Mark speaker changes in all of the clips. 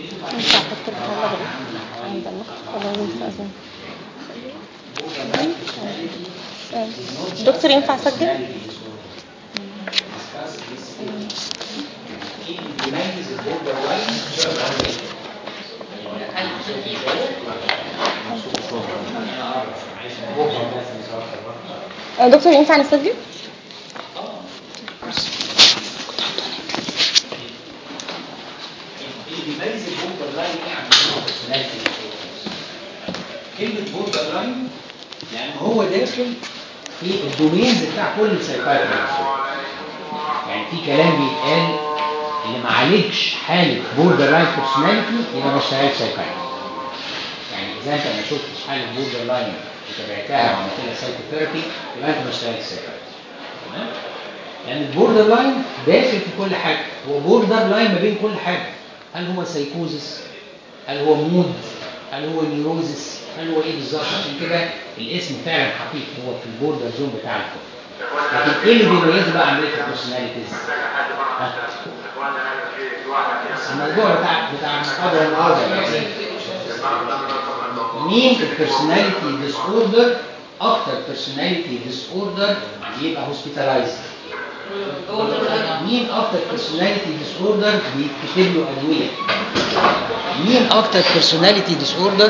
Speaker 1: ينفع احط الحلقة عند النقطة ولا ينفع ازاي؟ دكتور ينفع اسجل؟
Speaker 2: يميز البوردر لاين
Speaker 1: آه، دكتور ينفع نسجل؟
Speaker 2: اللي بيميز البوردر لاين ايه عن البيرسوناليتي كلمه بوردر لاين يعني هو داخل في الدومينز بتاع كل السايكايتري يعني في كلام بيتقال اللي ما عالجش حاله بوردر لاين بيرسوناليتي يبقى ما اشتغلش سايكايتري يعني اذا انت ما شفتش حاله بوردر لاين وتابعتها وعملت لها سايكوثيرابي يبقى انت ما اشتغلتش سايكايتري تمام لان البوردر لاين داخل في كل حاجه هو بوردر لاين ما بين كل حاجه هل هو سايكوزس هل هو مود هل هو نيوروزس هل هو ايه بالظبط عشان كده الاسم فعلا حقيقي هو في البوردر زون بتاع الكل لكن ايه اللي بيميزه بقى عن بقيه البيرسوناليتيز الموضوع بتاع بتاع المحاضره النهارده يعني مين البيرسوناليتي ديس اوردر اكتر بيرسوناليتي ديس اوردر بيبقى هوسبيتالايزد مين اكتر بيرسوناليتي ديس اوردر بيتكتب له ادويه مين اكتر بيرسوناليتي ديس اوردر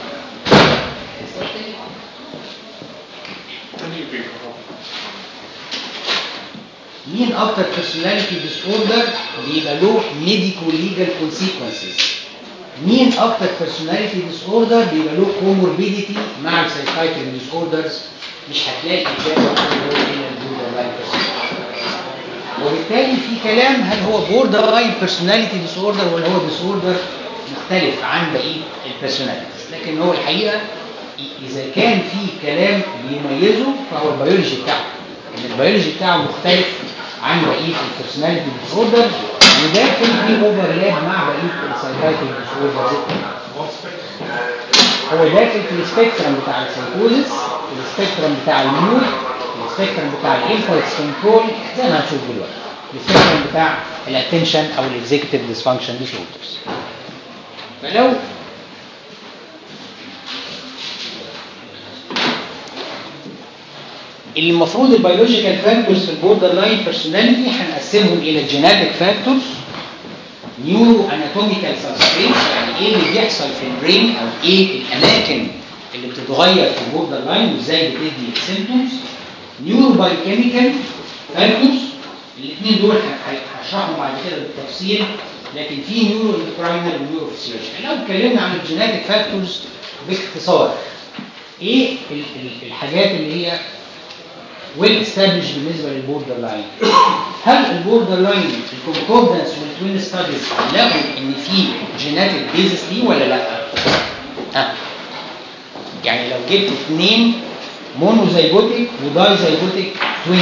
Speaker 2: مين اكتر بيرسوناليتي ديس اوردر بيبقى له ميديكو ليجال كونسيكونسز مين اكتر بيرسوناليتي ديس اوردر بيبقى له كوموربيديتي مع السايكايتري ديس اوردرز مش هتلاقي اجابه واحده هي البوردر لاين وبالتالي في كلام هل هو بوردر لاين بيرسوناليتي ديس اوردر ولا هو ديس اوردر مختلف عن بقيه البيرسوناليتيز لكن هو الحقيقه اذا كان في كلام بيميزه فهو البيولوجي بتاعه ان البيولوجي بتاعه مختلف عن بقيه البيرسوناليتي ديس اوردر وداخل في اوفرلاب مع بقيه السايكايتري ديس اوردرز هو داخل في السبيكترم بتاع السايكوزس في السبيكترم بتاع المود في السبيكترم بتاع الامبلس كنترول زي ما هنشوف دلوقتي السبيكترم بتاع الاتنشن او الاكزيكتيف ديسفانكشن ديس اوردرز فلو المفروض البيولوجيكال فاكتورز في البوردر لاين بيرسوناليتي هنقسمهم الى جيناتيك فاكتورز نيورو اناتوميكال سبستريت يعني ايه اللي بيحصل في البرين او ايه الاماكن اللي بتتغير في البوردر لاين وازاي بتدي سيمبتومز نيورو بايوكيميكال فاكتورز الاثنين دول هشرحهم بعد كده بالتفصيل لكن في نيورو اندوكراينال ونيورو فيسيولوجيكال لو اتكلمنا عن الجيناتيك فاكتورز باختصار ايه ال- ال- الحاجات اللي هي ويل استابلش بالنسبه للبوردر لاين هل البوردر لاين الكونكوردنس والتوين ستاديز لقوا ان في جيناتيك بيزس ليه ولا لا؟ ها يعني لو جبت اثنين مونوزايجوتيك ودايزايجوتيك توين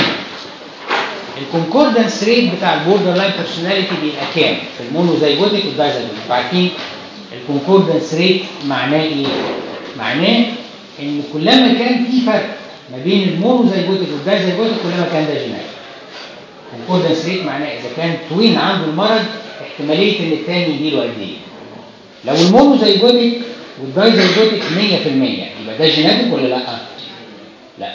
Speaker 2: الكونكوردنس ريت بتاع البوردر لاين بيرسوناليتي بيبقى كام؟ في المونوزايجوتيك والدايزايجوتيك عارفين الكونكوردنس ريت معناه ايه؟ معناه ان كلما كان في فرق ما بين المونوزايجوتيك والدايزايجوتيك كلما كان ده جيناتيك الكونكوردنس ريت معناه اذا كان توين عنده المرض احتماليه ان الثاني يجيله قد ايه؟ لو المونوزايجوتيك والدايزايجوتيك 100% يبقى ده جيناتيك ولا لا؟ لا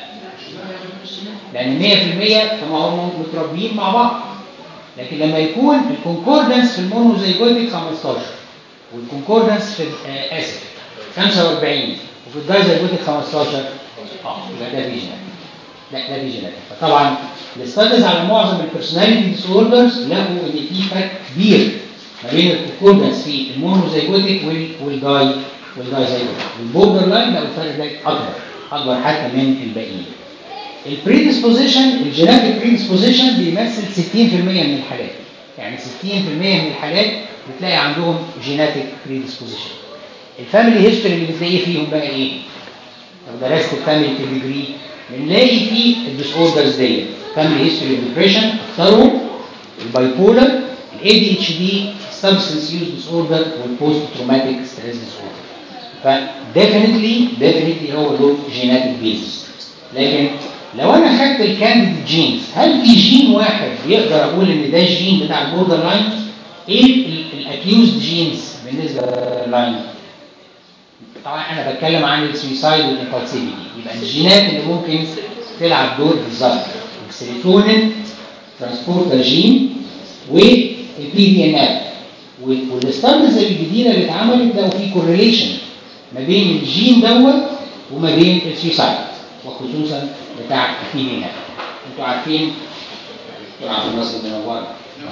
Speaker 2: لان 100% فما هم متربيين مع بعض لكن لما يكون الكونكوردنس في المونوزايجوتيك 15 والكونكوردنس في آه اسف 45 وفي الدايزايجوتيك 15 اه يبقى ده في جيناتيك لا ده في جيناتيك فطبعا الاستاديز على معظم البيرسوناليتي ديس اوردرز لقوا ان في فرق كبير ما بين الكونكوردنس في المونوزايجوتيك وال- والداي والدايزايجوتيك والبوردر لاين لقوا الفرق ده اكبر اكبر حتى من الباقيين البريدisposition الجيناتيك بريدisposition بيمثل 60% من الحالات يعني 60% من الحالات بتلاقي عندهم جيناتيك بريدisposition الفاميلي هيستوري اللي بتلاقيه فيهم بقى ايه لو درست الفاميلي بيدجري بنلاقي فيه الديس اوردرز دي فاميلي هيستوري ديبريشن اختارهم البايبولر الاي دي اتش دي سبستنس يوز ديس اوردر والبوست تروماتيك ستريس ديس اوردر فديفينتلي ديفينتلي هو له جيناتيك بيزس لكن لو انا خدت الكانديد جينز هل في جين واحد يقدر اقول ان ده الجين بتاع البوردر لاين ايه الاكيوزد جينز بالنسبه لللاين طبعا انا بتكلم عن السويسايد والانفالسيفيتي يبقى الجينات اللي ممكن تلعب دور بالظبط السيروتونين ترانسبورتر جين والبي دي ان اف والستاندز الجديده اللي اتعملت لقوا في كورليشن ما بين الجين دوت وما بين السويسايد وخصوصا بتاع البي دي ان اف انتوا عارفين دكتور عبد الناصر منور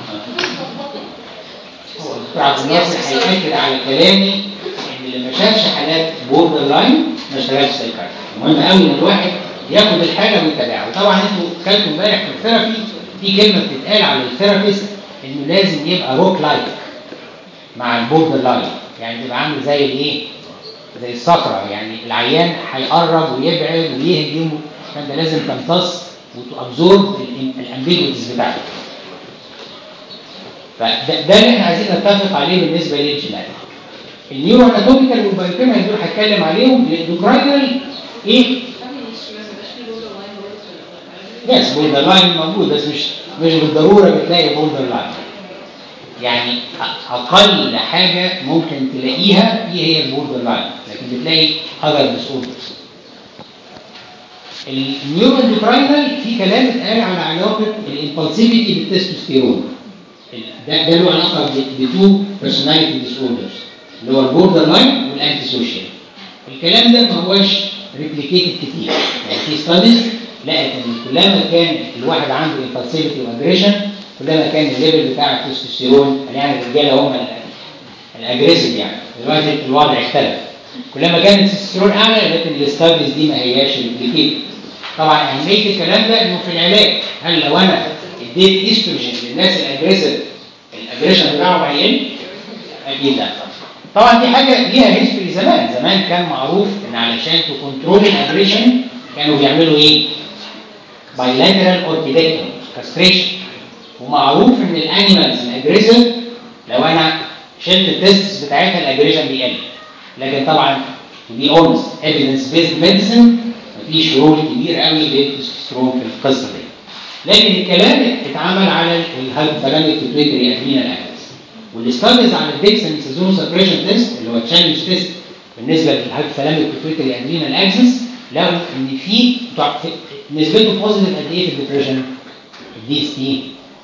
Speaker 2: دكتور عبد الناصر هيأكد على كلامي ان اللي ما شافش حالات بوردر لاين ما اشتغلش سايكايتري المهم قوي ان الواحد ياخد الحاجه ويتابعها وطبعا انتوا كلتوا امبارح في الثيرابي في كلمه بتتقال على الثيرابيست انه لازم يبقى روك لايك مع البوردر لاين يعني تبقى عامل زي الايه؟ زي الصخره يعني العيان هيقرب ويبعد ويهجم فانت لازم تمتص وتابزورب الامبيجوتيز بتاعته فده ده اللي احنا عايزين نتفق عليه بالنسبه للجينات النيورو اناتوميكال والبايوكيميكال دول هتكلم عليهم الاندوكراينال ايه؟ يس بوردر لاين موجود بس مش مش بالضروره بتلاقي بوردر لاين يعني اقل حاجه ممكن تلاقيها هي هي البوردر لاين لكن بتلاقي اذر ديس اوردرز النيورو اندوكراينال في كلام اتقال على علاقه الامبulsivity بالتستوستيرون ده ده له علاقه بتو بيرسوناليتي ديس اوردرز اللي هو البوردر لاين والانتي سوشيال الكلام ده ما هوش ريبليكيتد كتير يعني في ستاديز لقت ان كلما كان الواحد عنده امبulsivity واجريشن كلما كان الليفل بتاع التستوستيرون يعني الرجاله هم الاجريسيف يعني دلوقتي الوضع اختلف كلما كان التستوستيرون اعلى لكن الستاديز دي ما هياش ريبليكيتد طبعا اهميه الكلام ده انه في العلاج هل لو انا اديت استروجين للناس الاجريسيف الاجريشن بتاعهم هيقل؟ اكيد لا طبعا دي حاجه ليها هيستوري زمان زمان كان معروف ان علشان تكنترول الاجريشن كانوا بيعملوا ايه؟ بايلاترال اوركيدكتوم كاستريشن ومعروف ان الانيمالز الاجريسيف لو انا شلت التستس بتاعتها الاجريشن بيقل لكن طبعا دي اونست ايفيدنس بيزد ميديسن مفيش رول كبير قوي للتستوستيرون في القصه دي لكن الكلام اتعمل على الهايبوثالاميك بيتويتري ادرينال اكسس والاستاديز على الديكساميثازون سبريشن تيست اللي هو تشالنج تيست بالنسبه للهايبوثالاميك بيتويتري ادرينال اكسس لقوا ان في نسبته بوزيتيف قد ايه في الديبريشن؟ الدي اس تي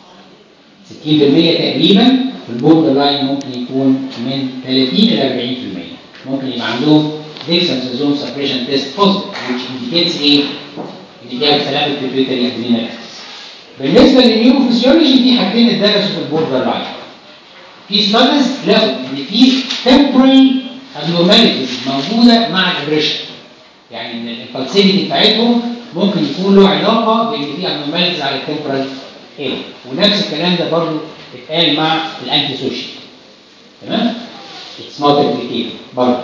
Speaker 2: 60% تقريبا في البوردر لاين ممكن يكون من 30 الى 40% ممكن يبقى عندهم ديكساميثازون سبريشن تيست بوزيتيف which indicates ايه؟ indicates سلامه البيتويتري ادرينال اكسس بالنسبه للنيوروفيسيولوجي في حاجتين اتدرسوا في البوردر لاين في ستاديز لقوا ان في تمبرال ابنورماليتيز موجوده مع الاجريشن يعني ان الامبلسيفيتي بتاعتهم ممكن يكون له علاقه بان في ابنورماليتيز على التمبرال ايرو ونفس الكلام ده برضه اتقال مع الانتي سوشيال تمام؟ اتس نوت ريبليكيتد برضه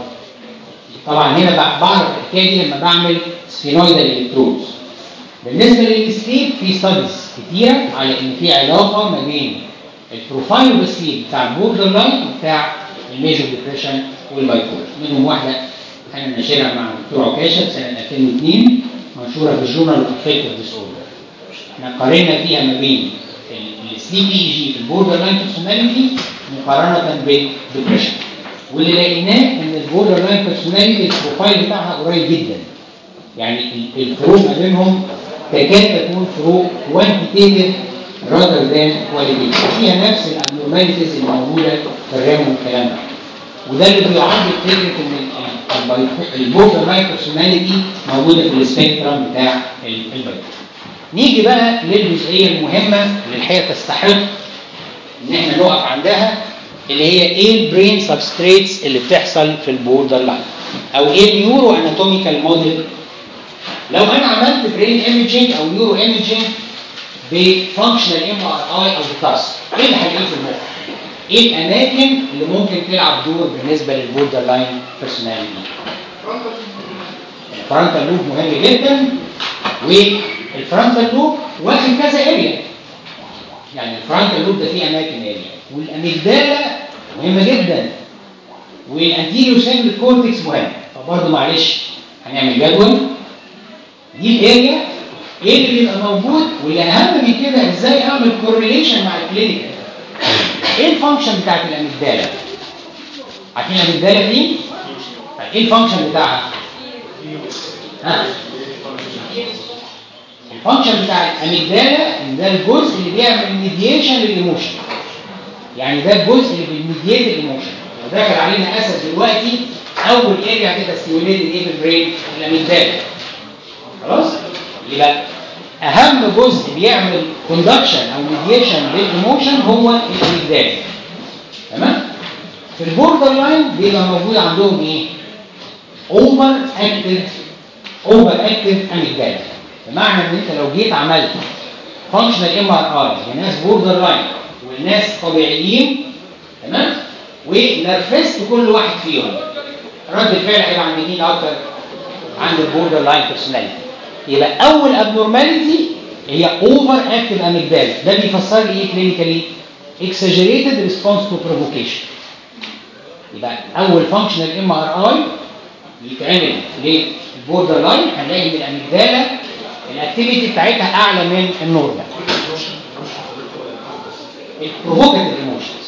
Speaker 2: طبعا هنا بعرف الحكايه دي لما بعمل سفينويدال الكترودز بالنسبه للسليب في ستاديز كتيره على ان في علاقه ما بين البروفايل والسليب بتاع البوردر لاين وبتاع الميجور ديبريشن والبايبول منهم واحده انا ناشرها مع الدكتور عكاشه في سنه 2002 منشوره في الجورنال اوف افكتيف ديس اوردر احنا قارنا فيها ما بين السليب اي جي في البوردر لاين بيرسوناليتي مقارنه بالديبريشن واللي لقيناه ان البوردر لاين بيرسوناليتي البروفايل بتاعها قريب جدا يعني الفروق ما بينهم تكاد تكون فروق كوانتيتيف rather than qualitative فيها نفس الابنورماليتيز الموجوده في الرام والكلام ده وده اللي بيعرض فكره ان البوردر لاين بيرسوناليتي موجوده في السبيكترم بتاع البايو نيجي بقى للجزئيه المهمه اللي الحقيقه تستحق ان احنا نقف عندها اللي هي ايه البرين سبستريتس اللي بتحصل في البوردر لاين او ايه النيورو اناتوميكال موديل لو انا عملت برين ايمجينج او نيورو ايمجينج بفانكشنال ام ار اي او بتاسك ايه اللي هلاقيه في المخ؟ ايه الاماكن اللي ممكن تلعب دور بالنسبه للبوردر لاين بيرسوناليتي؟ الفرونتال لوب مهم جدا والفرونتال لوب واخد كذا اريا يعني الفرونتال لوب ده فيه اماكن اريا والاميجدالا مهمه جدا والانتيريو سيجمنت كورتكس مهم فبرضه معلش هنعمل جدول دي الاريا ايه اللي بيبقى موجود واللي اهم من كده ازاي اعمل كورليشن مع الكلينيكال ايه الفانكشن بتاعت الاميجدالا عارفين الاميجدالا فين؟ طيب ايه الفانكشن بتاعها؟ ها؟ الفانكشن بتاع الاميجدالا ان ده الجزء اللي بيعمل ميديشن للايموشن يعني ده الجزء اللي بيميديت الايموشن لو دخل علينا اسد دلوقتي اول اريا هتبقى ستيموليتد ايه في البرين الاميجدالا خلاص يبقى اهم جزء بيعمل كوندكشن او ميديشن للايموشن هو الاميجدالا تمام في البوردر لاين بيبقى موجود عندهم ايه اوفر اكتف اوفر اكتف اميجدالا بمعنى ان انت لو جيت عملت فانكشنال ام ار اي لناس بوردر لاين والناس طبيعيين تمام ونرفزت كل واحد فيهم رد الفعل هيبقى عند مين اكتر عند البوردر لاين بيرسوناليتي يبقى اول ابنورماليتي هي اوفر اكتف اميجدالا ده بيفسر لي ايه كلينيكالي exaggerated response to provocation يبقى اول فانكشنال ام ار اي يتعمل للبوردر لاين هنلاقي ان الاميجدالا الاكتيفيتي بتاعتها اعلى من النورمال البروفوكاتيف ايموشنز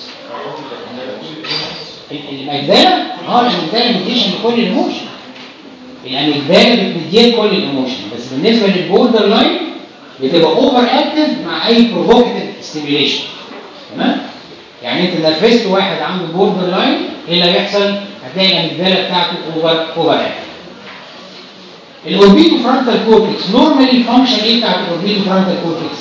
Speaker 2: الاميجدالا اه الاميجدالا مديشن لكل الايموشن الاميجدالا بتديها كل الايموشن بس بالنسبه للبوردر لاين بتبقى اوفر اكتف مع اي بروفوكاتيف ستيميوليشن تمام يعني انت نرفزت واحد عنده بوردر لاين ايه اللي هيحصل هتلاقي الاميجدالا بتاعته اوفر اوفر اكتف الاوربيتو فرونتال كورتكس نورمالي الفانكشن ايه بتاعت الاوربيتو فرونتال كورتكس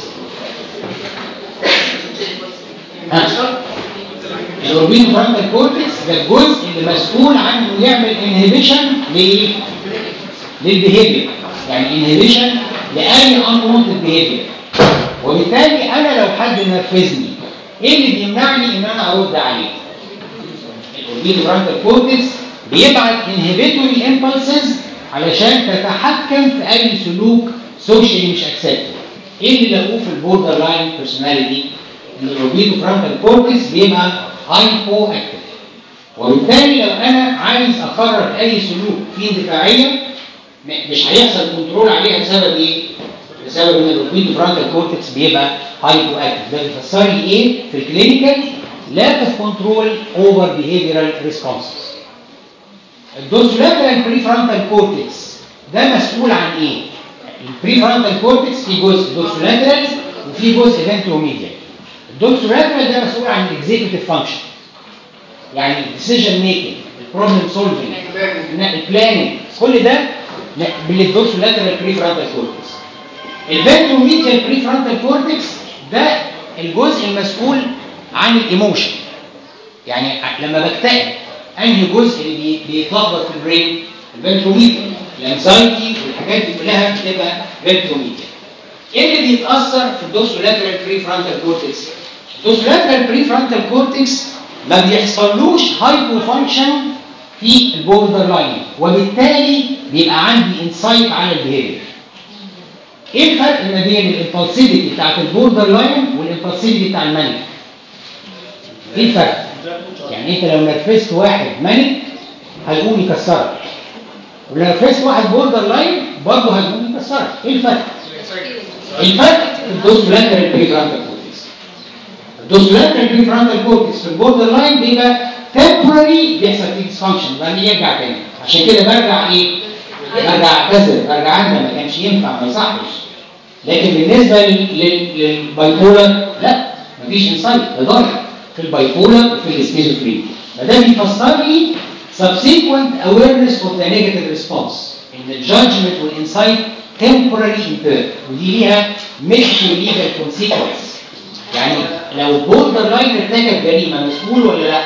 Speaker 2: الاوربيتو فرونتال كورتكس ده الجزء اللي مسؤول عن انه يعمل انهبيشن لايه للبيهيفير يعني انهبيشن لاي unwanted behavior وبالتالي انا لو حد نرفزني ايه اللي بيمنعني ان انا ارد عليه الاوربيتو فرونتال كورتكس بيبعت انهبيتوري امبلسز علشان تتحكم في اي سلوك سوشيالي مش اكسبتد ايه اللي لقوه في البوردر لاين بيرسوناليتي ان الاوربيتو فرونتال كورتكس بيبقى هايبو اكتف وبالتالي لو انا عايز اقرر اي سلوك فيه اندفاعيه مش هيحصل كنترول عليها بسبب ايه بسبب ان الاوربيتو فرونتال كورتكس بيبقى هايبو اكتف ده بيفسر لي ايه في الكلينيكال lack of control over behavioral responses الدوسولاترال بري فرونتال كورتكس ده مسؤول عن ايه البري فرونتال كورتكس في جزء دوسولاترال وفي جزء فنتروميديال الدوسولاترال ده مسؤول عن الاكزيكتيف فانكشن يعني الديسيجن ميكنج البروبلم سولفنج البلاننج كل ده بالدوسولاترال بري فرونتال كورتكس الفنتروميديال بري فرونتال كورتكس ده الجزء المسؤول عن الايموشن يعني لما بكتئب انهي جزء اللي بي- بيتلخبط في البرين الفنتروميديا الانزايتي والحاجات دي كلها بتبقى فنتروميديا ايه اللي بيتاثر في الدوسولاترال بري فرونتال كورتكس الدوسولاترال بري فرونتال كورتكس ما بيحصلوش هايبو فانكشن في البوردر لاين وبالتالي بيبقى عندي انسايت على البيهيفير ايه الفرق ما بين الامبulsivity بتاعت البوردر لاين والامبulsivity بتاع المانيك ايه الفرق يعني انت لو نرفزت واحد مانك هيقوم يكسرك ولو نرفزت واحد بوردر لاين برضه هيقوم يكسرك ايه الفرق الفرق في الدوسولاترال بريفرونتال كورتكس الدوسولاترال بريفرونتال كورتكس في البوردر لاين بيبقى temporary بيحصل فيه ديسفانكشن وبعدين يرجع تاني عشان كده برجع ايه برجع اعتذر برجع عندنا ما كانش ينفع ما يصحش لكن بالنسبه لل- لل- للبايبولر لا مفيش انسايت ده ضايع في البايبولر وفي السكيزوفرينيا فده بيفسر لي subsequent awareness of the negative response ان الجادجمنت والانسايت temporarily impaired ودي ليها medical legal consequence يعني لو البوردر لاين ارتكب جريمه مسؤول ولا لا؟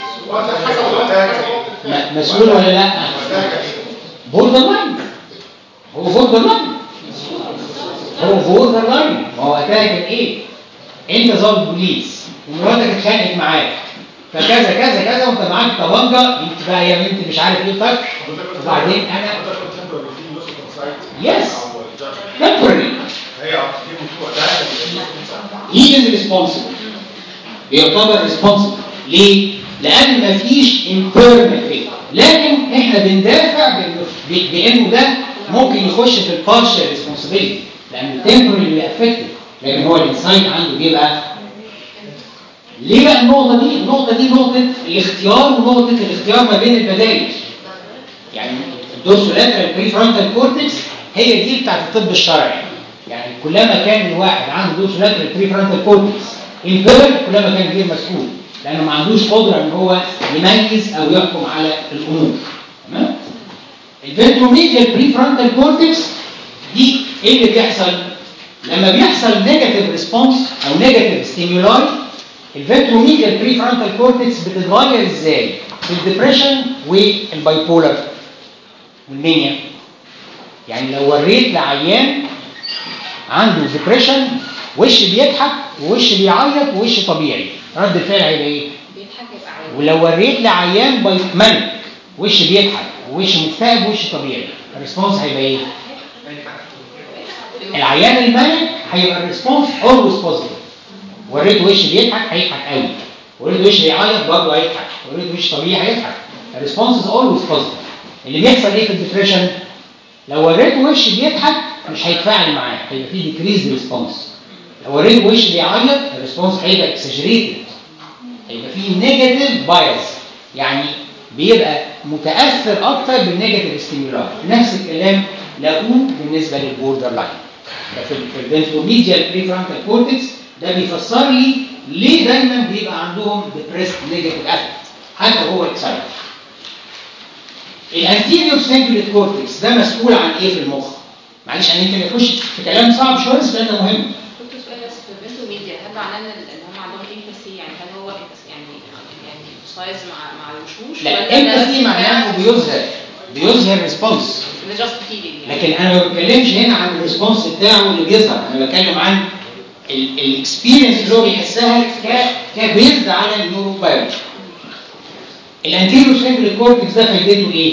Speaker 2: م- مسؤول ولا لا؟ بوردر لاين هو بوردر لاين هو بوردر لاين ما هو وقتها كان ايه؟ انت ضابط بوليس ومراتك اتخانقت معاك فكذا كذا كذا وانت معاك طبنجه انت بقى يا بنت مش عارف ايه طق وبعدين انا يس temporary he is responsible بيعتبر responsible ليه؟ لأن مفيش internal فيه لكن احنا بندافع بإنه- ب- بأنه ده ممكن يخش في البارشال responsibility لأن التمبرال اللي افكتد لكن هو الانسايت عنده بيبقى ليه بقى النقطه دي النقطه دي نقطه الاختيار ونقطه الاختيار ما بين البدائل يعني الدورسولاترال بري فرونتال كورتكس هي دي بتاعت الطب الشرعي يعني كلما كان الواحد عنده دورسولاترال بري فرونتال كورتكس امبيرد كلما كان غير مسؤول لانه ما عندوش قدره ان هو يميز او يحكم على الامور تمام الفنتروميديال بري فرونتال كورتكس دي ايه اللي بيحصل لما بيحصل نيجاتيف ريسبونس او نيجاتيف ستيمولاي الفنتروميديال بري فرونتال كورتكس بتتغير ازاي في الدبريشن والبايبولر والمانيا يعني لو وريت لعيان عنده ديبريشن وش بيضحك ووش بيعيط ووش طبيعي رد الفعل هيبقى ايه
Speaker 1: بيضحك يبقى عادي
Speaker 2: ولو وريت لعيان باي ملك وش بيضحك ووش مكتئب ووش طبيعي الريسبونس هيبقى ايه العيان الملك هيبقى الريسبونس اولويز بوزيتيف وريته وش بيضحك هيضحك قوي وريته وش بيعيط برضه هيضحك وريته وش طبيعي هيضحك الريسبونس از اولويز بوزيتيف اللي بيحصل ايه في الديبريشن لو وريته وش بيضحك مش هيتفاعل معاه هيبقى فيه ديكريز ريسبونس لو وريته وش بيعيط الريسبونس هيبقى اكسجريتد هيبقى فيه نيجاتيف بايس يعني بيبقى متاثر اكتر بالنيجاتيف ستيمولاي نفس الكلام لقوه بالنسبه للبوردر لاين في الفنتروميديال بري فرونتال كورتكس ده بيفسر لي ليه دايما بيبقى عندهم ديبريست نيجاتيف افكت حتى هو اكسايتد الانتيريور سينجوليت كورتكس ده مسؤول عن ايه في المخ معلش انا يمكن اخش في كلام صعب شويه بس ده مهم
Speaker 1: كنت سؤال بس في البنت ميديا هل معناه ان ان هم عندهم امباثي يعني هل هو empathy يعني يعني سايز مع مع الوشوش
Speaker 2: لا امباثي معناه انه بيظهر بيظهر ريسبونس
Speaker 1: جاست فيلينج يعني
Speaker 2: لكن انا ما بتكلمش هنا عن الريسبونس بتاعه اللي بيظهر انا بتكلم عن الاكسبيرينس اللي هو بيحسها ك كبيزد على النيورو بايولوجي الانتيريور سينجل كورتكس ده فايدته ايه؟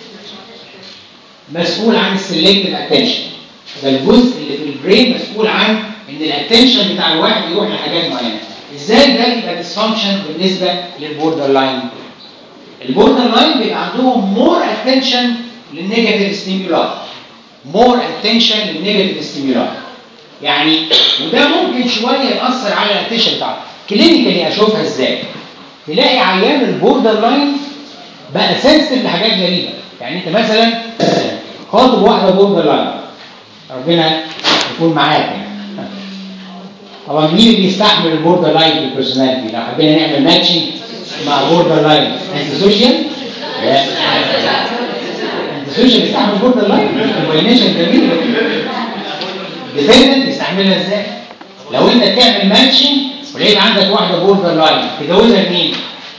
Speaker 2: مسؤول عن السلكتيف اتنشن ده الجزء اللي في البرين مسؤول عن ان الاتنشن بتاع الواحد يروح لحاجات معينه ازاي ده يبقى ديسفانكشن بالنسبه للبوردر لاين البوردر لاين بيبقى عندهم مور اتنشن للنيجاتيف ستيمولاي مور اتنشن للنيجاتيف ستيمولاي يعني وده ممكن شويه ياثر على الاتنشن بتاعته كلينيكالي اشوفها ازاي تلاقي عيان البوردر لاين بقى سنسيتيف لحاجات غريبه يعني انت مثلا خاطب واحده بوردر لاين ربنا يكون معاك يعني طبعا مين اللي يستحمل البوردر لاين في البيرسوناليتي لو حبينا نعمل ماتشنج مع بوردر لاين انت سوشيال لا انت سوشيال يستحمل البوردر لاين كومباينيشن جميل ديبندنت يستحملها ازاي لو انت تعمل ماتشنج ولقيت عندك واحده بوردر لاين تجوزها لمين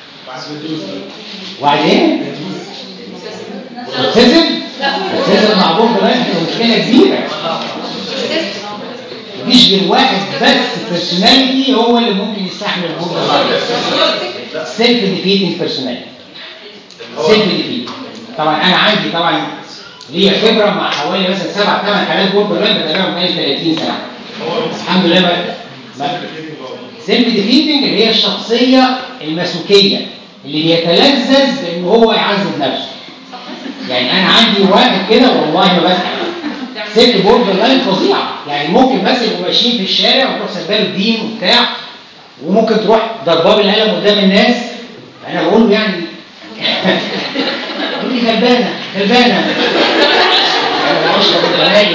Speaker 2: وبعدين اوبسيسيف اوبسيسيف مع بوردر لاين هتبقى مشكله كبيره مفيش غير واحد بس بيرسوناليتي هو اللي ممكن يستحمل البوردر لاين سيلف ديفيتنج بيرسوناليتي سيلف ديفيت طبعا انا عندي طبعا ليا خبره مع حوالي مثلا سبع ثمان حالات بوردر لاين بتابعهم بقالي 30 سنه الحمد لله ما ما سيلف ديفيتنج اللي هي الشخصيه المسوكيه اللي بيتلذذ بان هو يعذب نفسه يعني انا عندي واحد كده والله ما بضحك ست بوردر لاين فظيعه يعني ممكن بس يبقوا ماشيين في الشارع وتروح سباله الدين وبتاع وممكن تروح ضرباه بالقلم قدام الناس انا بقول له يعني يقول لي غلبانه غلبانه أنا بشرب الغلاية.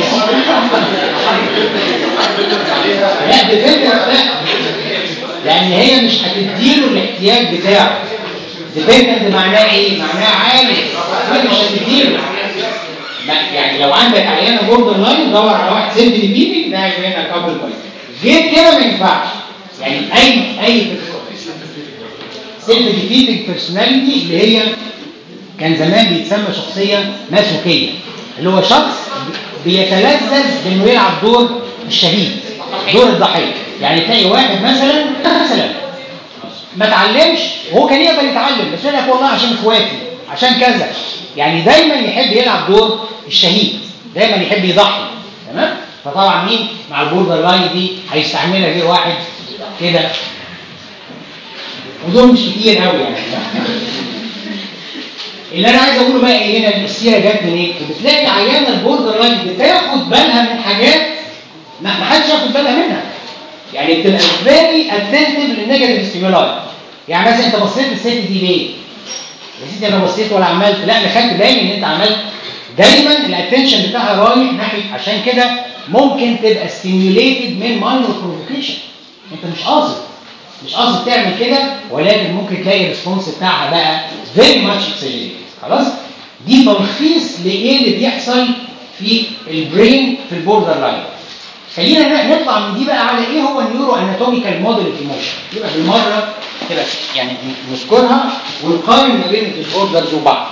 Speaker 2: لا بفكره لا لان هي مش هتديله الاحتياج بتاعه ديبندنت معناه ايه؟ معناه عالي هي مش هتديله ما- يعني لو عندك عيانه بوردر لاين دور على واحد سيلف ديبيتنج ده هيبقى لك كابل كويس غير كده ما ينفعش يعني اي اي سيلف ديبيتنج بيرسوناليتي اللي هي كان زمان بيتسمى شخصيه مسوكيه اللي هو شخص بيتلذذ بانه يلعب دور الشهيد دور الضحيه يعني تلاقي واحد مثلا مثلا ما اتعلمش وهو كان يقدر يتعلم بس يقول لك والله عشان اخواتي عشان كذا يعني دايما يحب يلعب دور الشهيد دايما يحب يضحي تمام فطبعا مين مع البوردر لاين دي هيستعملها غير واحد كده ودول مش كتير قوي يعني اللي انا عايز اقوله بقى ايه هنا السيره جت من ايه؟ بتلاقي عيانه البوردر لاين بتاخد بالها من حاجات ما ما حدش ياخد بالها منها يعني بتبقى فيري اتنتيف للنيجاتيف ستيمولاي يعني مثلا انت بصيت للست دي ليه؟ يا سيدي انا بصيت ولا عملت لا انا خدت بالي ان انت عملت دايما الاتنشن بتاعها رايح ناحيه عشان كده ممكن تبقى ستيميوليتد من ماينور بروفوكيشن انت مش قاصد مش قاصد تعمل كده ولكن ممكن تلاقي الريسبونس بتاعها بقى فيري ماتش اكسجريتد خلاص دي تلخيص لايه اللي بيحصل في البرين في البوردر لاين خلينا ن- نطلع من دي بقى على ايه هو النيورو اناتوميكال موديل اوف ايموشن يبقى بالمره تبقى يعني نذكرها ونقارن ما بين الديسوردرز وبعض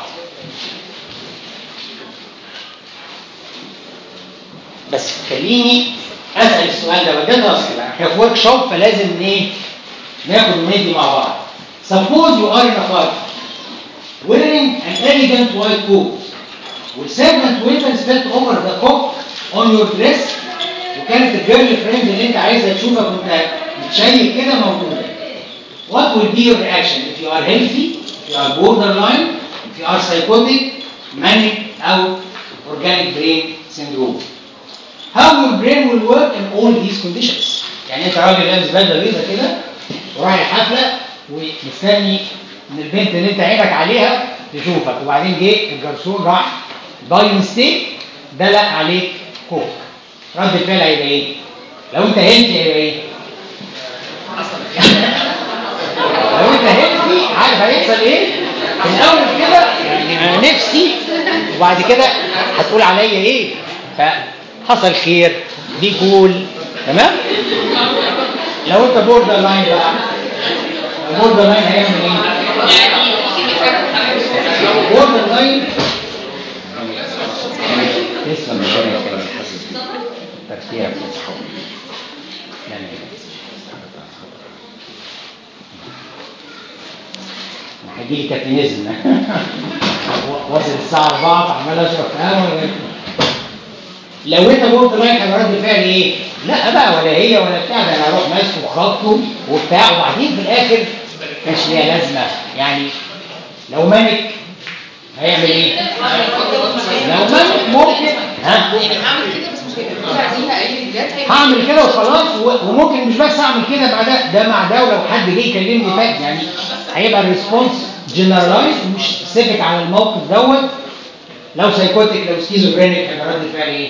Speaker 2: بس خليني اسال السؤال ده وده اصل بقى احنا في ورك شوب فلازم ايه ناخد وندي مع بعض suppose you are in a party wearing an elegant white coat والسيرفنت waiter stepped over the coat on your dress وكانت الجيرل فريند اللي انت عايزها تشوفك وانت متشيك كده موجوده what will be your reaction if you are healthy if you are borderline if you are psychotic manic او organic brain syndrome how your brain will work in all these conditions يعني انت راجل لابس بدله بيضه كده ورايح الحفله ومستني ان البنت اللي انت عينك عليها تشوفك وبعدين جه الجرسون راح باي ميستيك دلق عليك كوك رد الفعل هيبقى ايه؟ لو انت هيلثي هيبقى ايه؟ لو انت هيلثي عارف هيحصل ايه؟ في الاول كده يعني انا نفسي وبعد كده هتقول عليا ايه؟ فحصل خير دي كول تمام؟ لو انت بوردر لاين بقى البوردر لاين هيعمل ايه؟
Speaker 1: يعني ممكن يتكلم
Speaker 2: بوردر لاين تسلم ربنا يخليك ترتيبك يعني هيجي لي كافينيزم واصل الساعه 4 فعمال اشرب قهوه لو انت بوردر لاين هيبقى رد الفعل ايه؟ لا بقى ولا هي ولا بتاع ده انا اروح ماسكه وخبطه وبتاع وبعدين في الاخر كانش ليها لازمه يعني لو مانك هيعمل ايه؟ لو مانك ممكن ها
Speaker 1: يعني هعمل كده بس مش هيبقى فيها اي رجال هيبقى
Speaker 2: هعمل كده وخلاص و- وممكن مش بس اعمل كده مع ده ده مع ده ولو حد جه يكلمني فات يعني هيبقى الريسبونس جنرالايز مش سبك على الموقف دوت لو سايكوتيك لو سكيزوفرينيك هيبقى رد الفعل ايه؟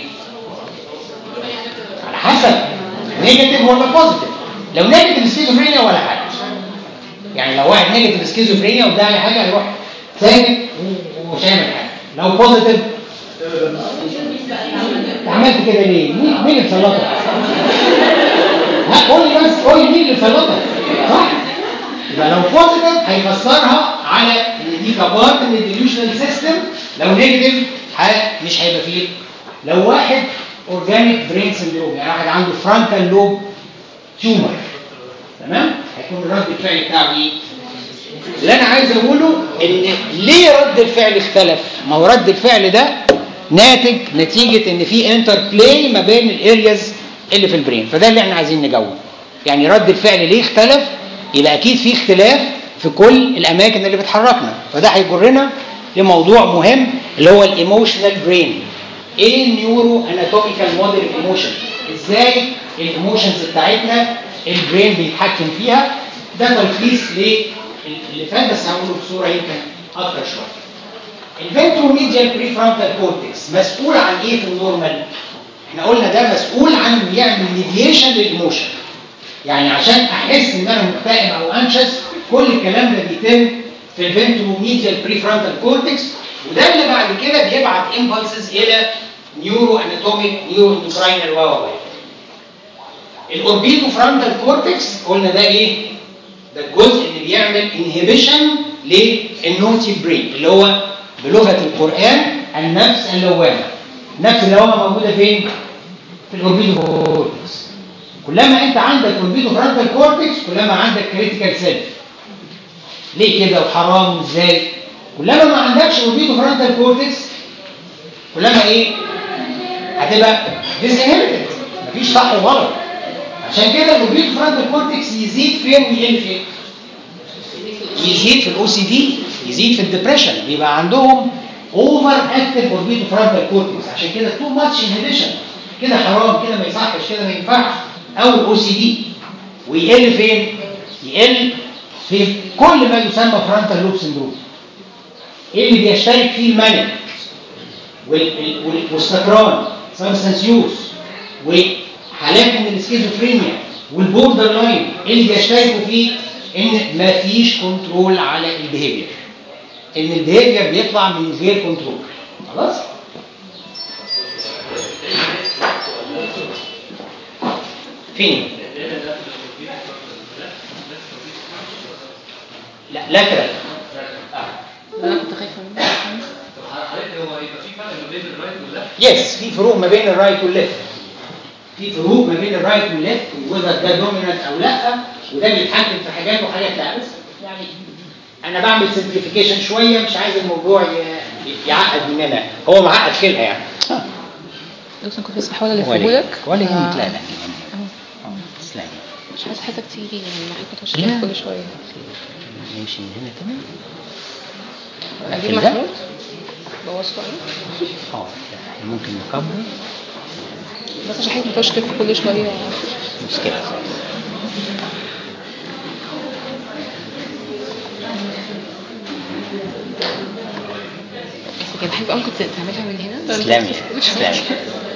Speaker 2: على حسب نيجاتيف ولا بوزيتيف لو نيجاتيف سكيزوفرينيا ولا حاجه يعني لو واحد نيجاتيف سكيزوفرينيا وده اي حاجه هيروح ساكت و- ومش هيعمل حاجه لو بوزيتيف انت عملت كده ليه؟ مين مين اللي سلطك؟ ها قول لي بس قول لي مين اللي سلطك؟ صح؟ يبقى لو بوزيتيف هيفسرها على ان دي كبارت من الديليوشنال سيستم لو نيجاتيف ه- مش هيبقى فيه لو واحد اورجانيك برين سندروم يعني واحد عنده فرونتال لوب تيومر تمام؟ هيكون رد الفعل بتاعه ايه؟ اللي انا عايز اقوله ان ليه رد الفعل اختلف ما هو رد الفعل ده ناتج نتيجه ان في انتر بلاي ما بين الارياز اللي في البرين فده اللي احنا عايزين نجاوب يعني رد الفعل ليه اختلف يبقى اكيد في اختلاف في كل الاماكن اللي بتحركنا فده هيجرنا لموضوع مهم اللي هو الايموشنال برين ايه النيورو اناتوميكال موديل ايموشن ازاي الايموشنز بتاعتنا البرين بيتحكم فيها ده تلخيص للي فات بس هقوله بصوره يمكن اكتر شويه الفنتروميديال بريفرونتال كورتكس مسؤول عن ايه في النورمال احنا قلنا ده مسؤول عن إنه يعمل ميديشن للايموشن يعني عشان احس ان انا مكتئب او انشس كل الكلام ده بيتم في الفنتروميديال بريفرونتال كورتكس وده اللي بعد كده بيبعت امبلسز الى نيورو اناتوميك نيورو اندوكراينال واو الاوربيتو فرونتال كورتكس قلنا ده ايه ده الجزء اللي بيعمل انهبيشن للنوتي برين اللي هو بلغه القران النفس اللوامه النفس اللوامه موجوده فين في الاوربيتو كورتكس كلما انت عندك اوربيتو فرونتال كورتكس كلما عندك كريتيكال سيلف ليه كده وحرام وازاي كلما ما عندكش اوربيتو فرونتال كورتكس كلما ايه هتبقى ديسانهبتد مفيش صح وغلط عشان كده الاوربيتو فرونتال كورتكس يزيد فين ويقل فين يزيد في الاو سي دي يزيد في الدبريشن بيبقى عندهم اوفر اكتف اوربيتو فرونتال كورتكس عشان كده تو ماتش انهبيشن كده حرام كده ما يصحش كده ما ينفعش او الاو سي دي ويقل فين؟ يقل في كل ما يسمى فرونتال لوب سندروم ايه اللي بيشترك فيه الملك وال- وال- والسكران سبستانس يوز وحالات من السكيزوفرينيا والبوردر لاين ايه اللي بيشتركوا فيه ان مفيش كنترول على البيهيفير ان البيهيفير بيطلع من غير كنترول خلاص فين لا لاترال
Speaker 1: انا كنت خايفه منه
Speaker 3: طب حضرتك هو يبقى في فرق ما بين الرايت والليفت
Speaker 2: يس في فروق ما بين الرايت والليفت في فروق ما بين الرايت والليفت وده ده دومينانت او لا وده بيتحكم في حاجات وحاجات لا بس يعني انا بعمل سمبليفيكيشن شويه مش عايز الموضوع ي- يعقد مننا هو معقد كده يعني
Speaker 1: بص انا كنت بس بحاول الفه
Speaker 2: ولا
Speaker 1: لك
Speaker 2: ولا
Speaker 1: ف-
Speaker 2: يهمك لا لا
Speaker 1: أهو.
Speaker 2: آه، تسلمي
Speaker 1: مش عايز حضرتك تيجي يعني معاك تخش
Speaker 2: لا.
Speaker 1: كل شويه
Speaker 2: نمشي من هنا كده
Speaker 1: اجيب
Speaker 2: لكن ده-
Speaker 1: محمود بوظته عليه
Speaker 2: اه احنا ممكن نكبر
Speaker 1: بس عشان حضرتك ما تقعدش تلف كل شويه
Speaker 2: مشكله
Speaker 1: بس كده بحب قوي كنت تعملها من هنا
Speaker 2: تسلمي
Speaker 1: كل شوية.
Speaker 2: تسلمي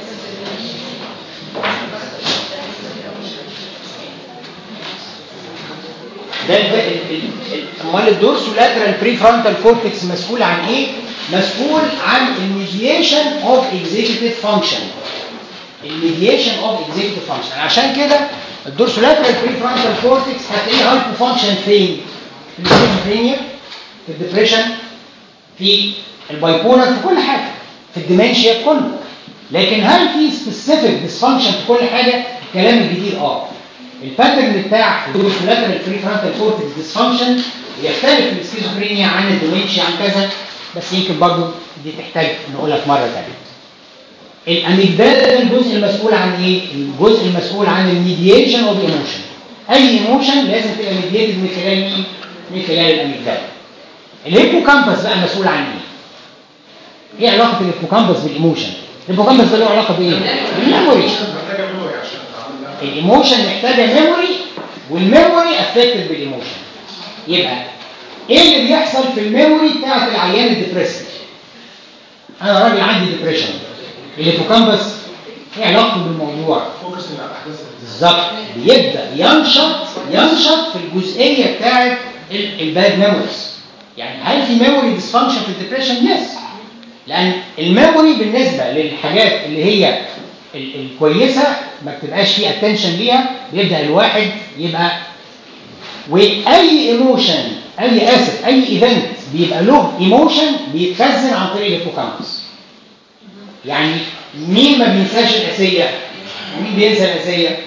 Speaker 2: ده الب- ال- ال- ال- امال الدورسولاترال بري فرونتال كورتكس مسؤول عن ايه؟ مسؤول عن الميديشن اوف اكزيكتيف فانكشن الميديشن اوف اكزيكتيف فانكشن عشان كده الدورسولاترال بري فرونتال كورتكس هتلاقيه هايبو فانكشن فين؟ في السكيزوفرينيا في الدبريشن في البايبولر في كل حاجه في الديمنشيا في كله لكن هل في سبيسيفيك ديسفانكشن في كل حاجه الكلام الجديد اه الباترن بتاع الدورسولاترال فري فرونتال كورتكس ديسفانكشن يختلف في السكيزوفرينيا عن الديمنشيا عن كذا بس يمكن برضو دي تحتاج نقولها في مره ثانيه الاميجدالا ده الجزء المسؤول عن ايه؟ الجزء المسؤول عن الميديشن اوف ايموشن اي ايموشن لازم تبقى ميديتد من خلال مين؟ من خلال الاميجدالا الهيبوكامبس بقى مسؤول عن ايه؟ ايه علاقه الهيبوكامبس بالايموشن؟ الهيبوكامبس ده له علاقه بايه؟ بالميموري
Speaker 4: محتاجه ميموري عشان تعمل لها
Speaker 2: الايموشن محتاجه ميموري والميموري افكتد بالايموشن يبقى ايه اللي بيحصل في الميموري بتاعت العيان الديبريسيف انا راجل عندي ديبريشن الهيبوكامبس ايه علاقته بالموضوع
Speaker 4: فوكسنج على الاحداث اللي
Speaker 2: بالظبط بيبدا ينشط ينشط في الجزئيه بتاعت الباد ميموريز يعني هل في ميموري ديسفانكشن في الديبريشن يس لان الميموري بالنسبه للحاجات اللي هي ال- الكويسه ما بتبقاش فيه اتنشن ليها بيبدا الواحد يبقى واي ايموشن اي اسف اي ايفنت بيبقى له ايموشن بيتخزن عن طريق الهيبوكامبس يعني مين ما بينساش الاسيه ومين بينسى الاسيه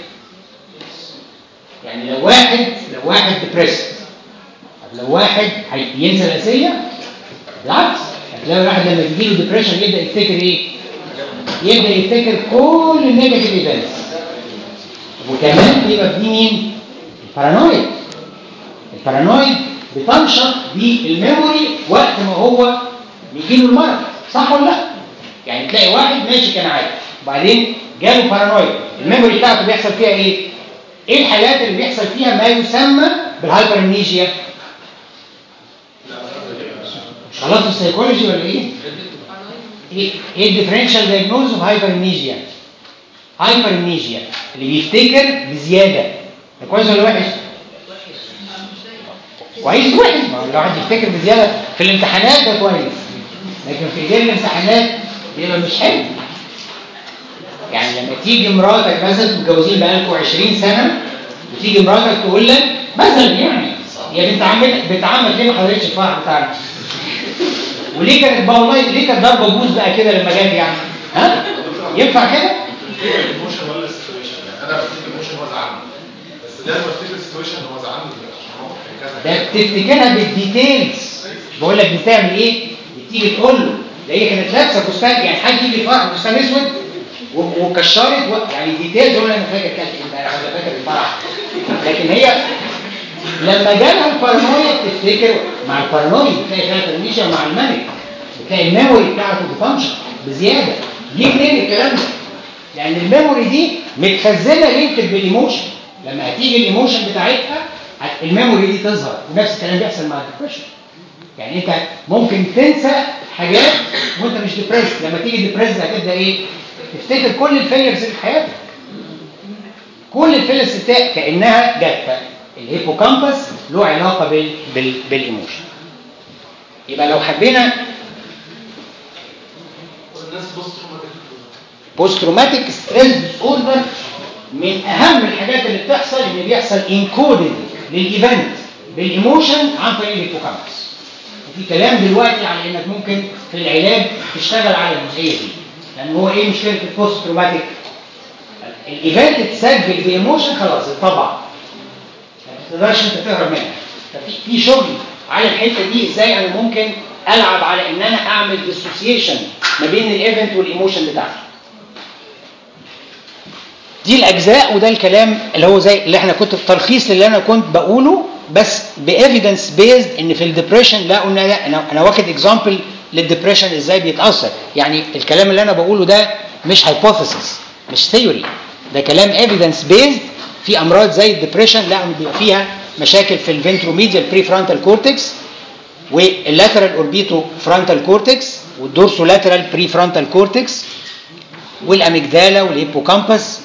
Speaker 2: يعني لو واحد لو واحد ديبريسد طب لو واحد هي- ينسى الاسيه بالعكس هتلاقي الواحد لما تجيله ديبريشن يبدا يفتكر ايه؟ يبدا يفتكر كل النيجاتيف ايفنتس وكمان بيبقى دي مين؟ البارانويد البارانويد بتنشط بالميموري وقت ما هو بيجيله المرض صح ولا لا؟ يعني تلاقي واحد ماشي كان عادي وبعدين جاله بارانويد الميموري بتاعته بيحصل فيها ايه؟ ايه الحالات اللي بيحصل فيها ما يسمى بالهايبرمنيجيا؟ مش خلاص في السيكولوجي ولا ايه؟ ايه ايه الديفرنشال دايجنوز اوف هايبرمنيجيا؟ هايبرمنيجيا اللي بيفتكر بزياده ده كويس ولا وحش؟ كويس وحش ما هو الواحد يفتكر بزياده في الامتحانات ده كويس لكن في غير الامتحانات بيبقى مش حلو يعني لما تيجي مراتك مثلا متجوزين بقالكم 20 سنه وتيجي مراتك تقول لك مثلا يعني يا بنت عمتك بنت عمك ليه ما حضرتش الفرح بتاعنا؟ وليه كانت بقى والله ليه كانت ضربه بوز بقى كده لما جت يعني؟ ها؟ ينفع كده؟
Speaker 4: الايموشن ولا السيتويشن يعني انا بفتكر الايموشن هو زعلني بس لازم افتكر السيتويشن هو زعلني عشان هو كان كذا
Speaker 2: ده بتفتكرها بالديتيلز بقول لك بتعمل ايه؟ بتيجي تقول له ده هي كانت لابسه فستان يعني حد يجي فرح فستان اسود و- وكشرت و... يعني ديتيلز يقول انا فاكر كانت امبارح ولا فاكر الفرح لكن هي لما جالها البارانويا تفتكر مع البارانويا بتلاقي فيها تنميشه مع الملك بتلاقي الميموري بتاعته بتنشط بزياده ليه منين الكلام ده؟ لان الميموري دي متخزنه لينكد بالايموشن لما هتيجي الايموشن بتاعتها هت- الميموري دي تظهر ونفس الكلام بيحصل مع الديبريشن يعني انت ممكن تنسى حاجات وانت مش ديبريس لما تيجي ديبريس هتبدا ايه تفتكر كل الفيلرز اللي في حياتك كل الفيلرز بتاع كانها جت الهيبوكامبس له علاقه بال بال بالايموشن يبقى لو حبينا
Speaker 4: والناس بوست تروماتيك
Speaker 2: بوست تروماتيك ستريس ديس اوردر من اهم الحاجات اللي بتحصل ان بيحصل انكودنج للايفنت بالايموشن عن طريق الهيبوكامبس وفي كلام دلوقتي على انك ممكن في العلاج تشتغل على الجزئيه دي لان هو ايه مشكله البوست تروماتيك الايفنت اتسجل بايموشن خلاص اتطبع ما تقدرش انت تهرب منها ففي في شغل على الحته دي ازاي انا ممكن العب على ان انا اعمل ديسوسيشن ما بين الايفنت والايموشن بتاعتي دي الاجزاء وده الكلام اللي هو زي اللي احنا كنت التلخيص اللي انا كنت بقوله بس بايفيدنس بيزد ان في الدبريشن لا قلنا لا انا انا واخد اكزامبل للدبريشن ازاي بيتاثر يعني الكلام اللي انا بقوله ده مش هايبوثيسيس مش ثيوري ده كلام ايفيدنس بيزد في امراض زي الدبريشن لا بيبقى فيها مشاكل في الفنتروميديال بري فرونتال كورتكس واللاترال اوربيتو فرونتال كورتكس والدورسولاترال بري فرونتال كورتكس والاميجدالا والهيبوكامبس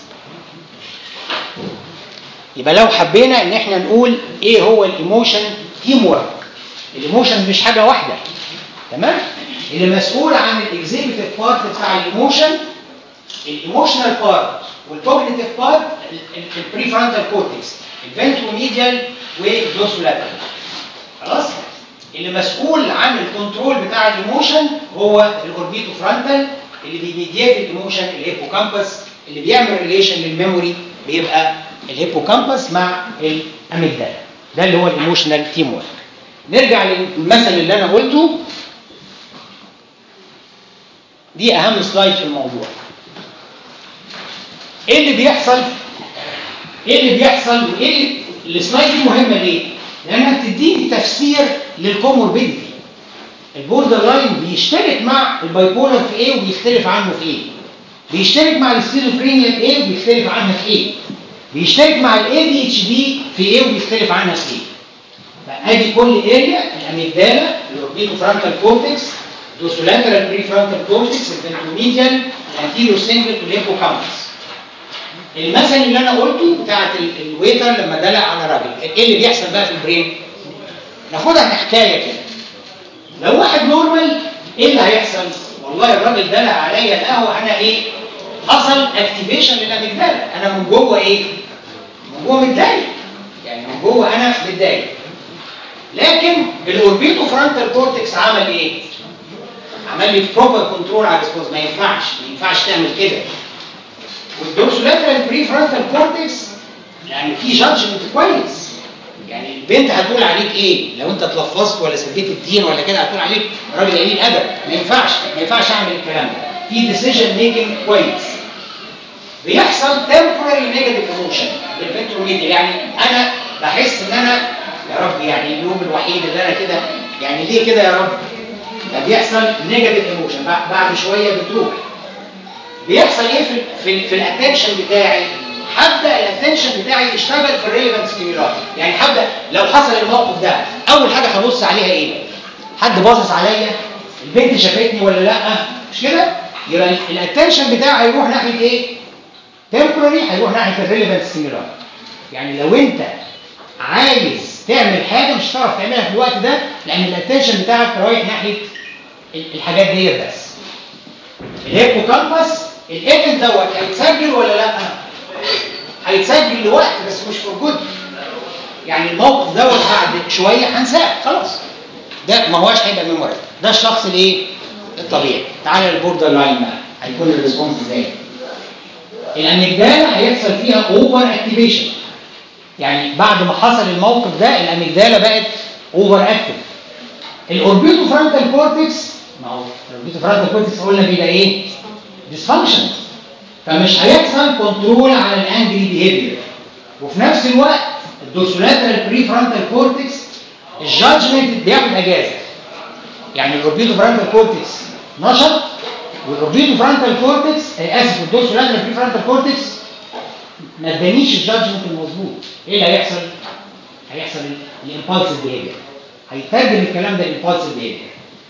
Speaker 2: يبقى لو حبينا ان احنا نقول ايه هو الايموشن تيم ورك الايموشن مش حاجه واحده تمام اللي مسؤول عن الاكزيكتيف بارت بتاع الايموشن الايموشنال بارت والكوجنيتيف بارت البري فرونتال كورتكس الفنتروميديال والدوسولاترال خلاص اللي مسؤول عن الكنترول بتاع الايموشن هو الاوربيتو فرونتال اللي بيميديات الايموشن الهيبوكامبس اللي بيعمل ريليشن للميموري بيبقى الهيبوكامبس مع الاميجدالا ده اللي هو الايموشنال تيم ورك نرجع للمثل اللي انا قلته دي اهم سلايد في الموضوع ايه اللي بيحصل ايه اللي بيحصل وايه اللي السلايد دي مهمه ليه لانها بتديني تفسير للكوموربيديتي البوردر لاين بيشترك مع البايبولر في ايه وبيختلف عنه في ايه بيشترك مع السكيزوفرينيا في ايه وبيختلف عنها في ايه بيشترك مع الاي دي اتش دي في ايه وبيختلف عنها في ايه فادي كل اريا الاميجدالا الاوربيتو فرونتال كورتكس دوسولاترال بري فرونتال كورتكس الفنتروميديال الانتيريو سينجل والهيبوكامبس المثل اللي انا قلته بتاعت ال- الويتر لما دلع على راجل ايه اللي بيحصل بقى في البرين ناخدها كحكايه كده لو واحد نورمال ايه اللي هيحصل والله الراجل دلع عليا القهوه انا ايه حصل اكتيفيشن للاميجدالا انا من جوه ايه من جوه متضايق يعني من جوه انا متضايق لكن الاوربيتو فرونتال كورتكس عمل ايه عمل لي بروبر كنترول على الريسبونس ما ينفعش ما ينفعش تعمل كده والدورسولاترال بري فرونتال كورتكس يعني في جادجمنت كويس يعني البنت هتقول عليك ايه لو انت اتلفظت ولا سبيت الدين ولا كده هتقول عليك راجل قليل ادب ما ينفعش ما ينفعش اعمل الكلام ده في ديسيجن ميكنج كويس بيحصل temporary negative emotion للفنتروميديا يعني انا بحس ان انا يا رب يعني اليوم الوحيد اللي انا كده يعني ليه كده يا رب ده بيحصل نيجاتيف ايموشن بعد شويه بتروح بيحصل ايه في في, في الاتنشن بتاعي هبدا الاتنشن بتاعي يشتغل في الريليفنت ستيمولاي يعني هبدا لو حصل الموقف ده اول حاجه هبص عليها ايه حد باصص عليا البنت شافتني ولا لا مش كده يبقى الاتنشن بتاعي هيروح ناحيه ايه تمبرري هيروح ناحيه الريليفنت ستيمولاي يعني لو انت عايز تعمل حاجه مش هتعرف تعملها في الوقت ده لان الاتنشن بتاعك رايح ناحيه الحاجات دي بس الهيبوكامبس الايفنت دوت هيتسجل ولا لا هيتسجل لوقت بس مش فور جود يعني الموقف دوت بعد شويه هنساه خلاص ده ما هواش هيبقى ميموري ده الشخص الايه الطبيعي تعالى البوردر لاين بقى هيكون الريسبونس ازاي الاميجدالا هيحصل فيها اوفر اكتيفيشن يعني بعد ما حصل الموقف ده الاميجدالا بقت اوفر اكتف الاوربيتو فرونتال كورتكس ما هو الاوربيتو فرونتال كورتكس قلنا بيبقى ايه ديسفانكشن فمش هيحصل كنترول على الانجري بيهيفير وفي نفس الوقت الدورسولاترال بري فرونتال كورتكس الجادجمنت بياخد اجازه يعني الاوربيتو فرونتال كورتكس نشط والاوربيتو فرونتال كورتكس اسف الدورسولاترال بري فرونتال كورتكس ما ادانيش الجادجمنت المظبوط ايه اللي هيحصل هيحصل الامبالسيف بيهيفير هيترجم الكلام ده الامبالسيف بيهيفير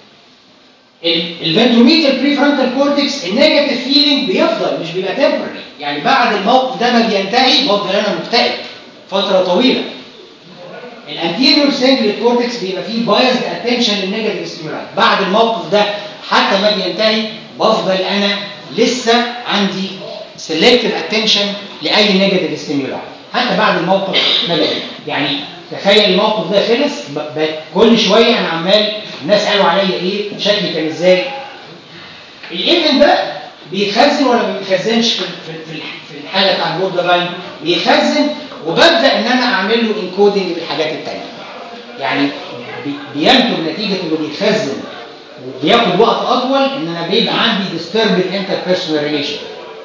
Speaker 2: الفنتروميتال بري فرونتال كورتكس النيجاتيف فيلينج بيفضل مش بيبقى تمبرري يعني بعد الموقف ده ما بينتهي بفضل انا مكتئب فتره طويله الانتيريور سنجل كورتكس بيبقى فيه بايزد اتنشن للنيجاتيف ستيمولاي بعد الموقف ده حتى ما بينتهي بفضل انا لسه عندي سيلكتيف اتنشن لاي نيجاتيف ستيمولاي حتى بعد الموقف ما بينتهي يعني تخيل الموقف ده خلص ب- ب- كل شويه انا عمال الناس قالوا عليا ايه شكلي كان ازاي الايفنت ده بيتخزن ولا ما بيتخزنش في في في الح- في الحاله بتاع البوردر لاين بيتخزن وببدا ان انا اعمل له انكودنج بالحاجات الثانيه يعني بي- بينتج نتيجه انه بيتخزن وبياخد وقت اطول ان انا بيبقى عندي disturbed interpersonal relation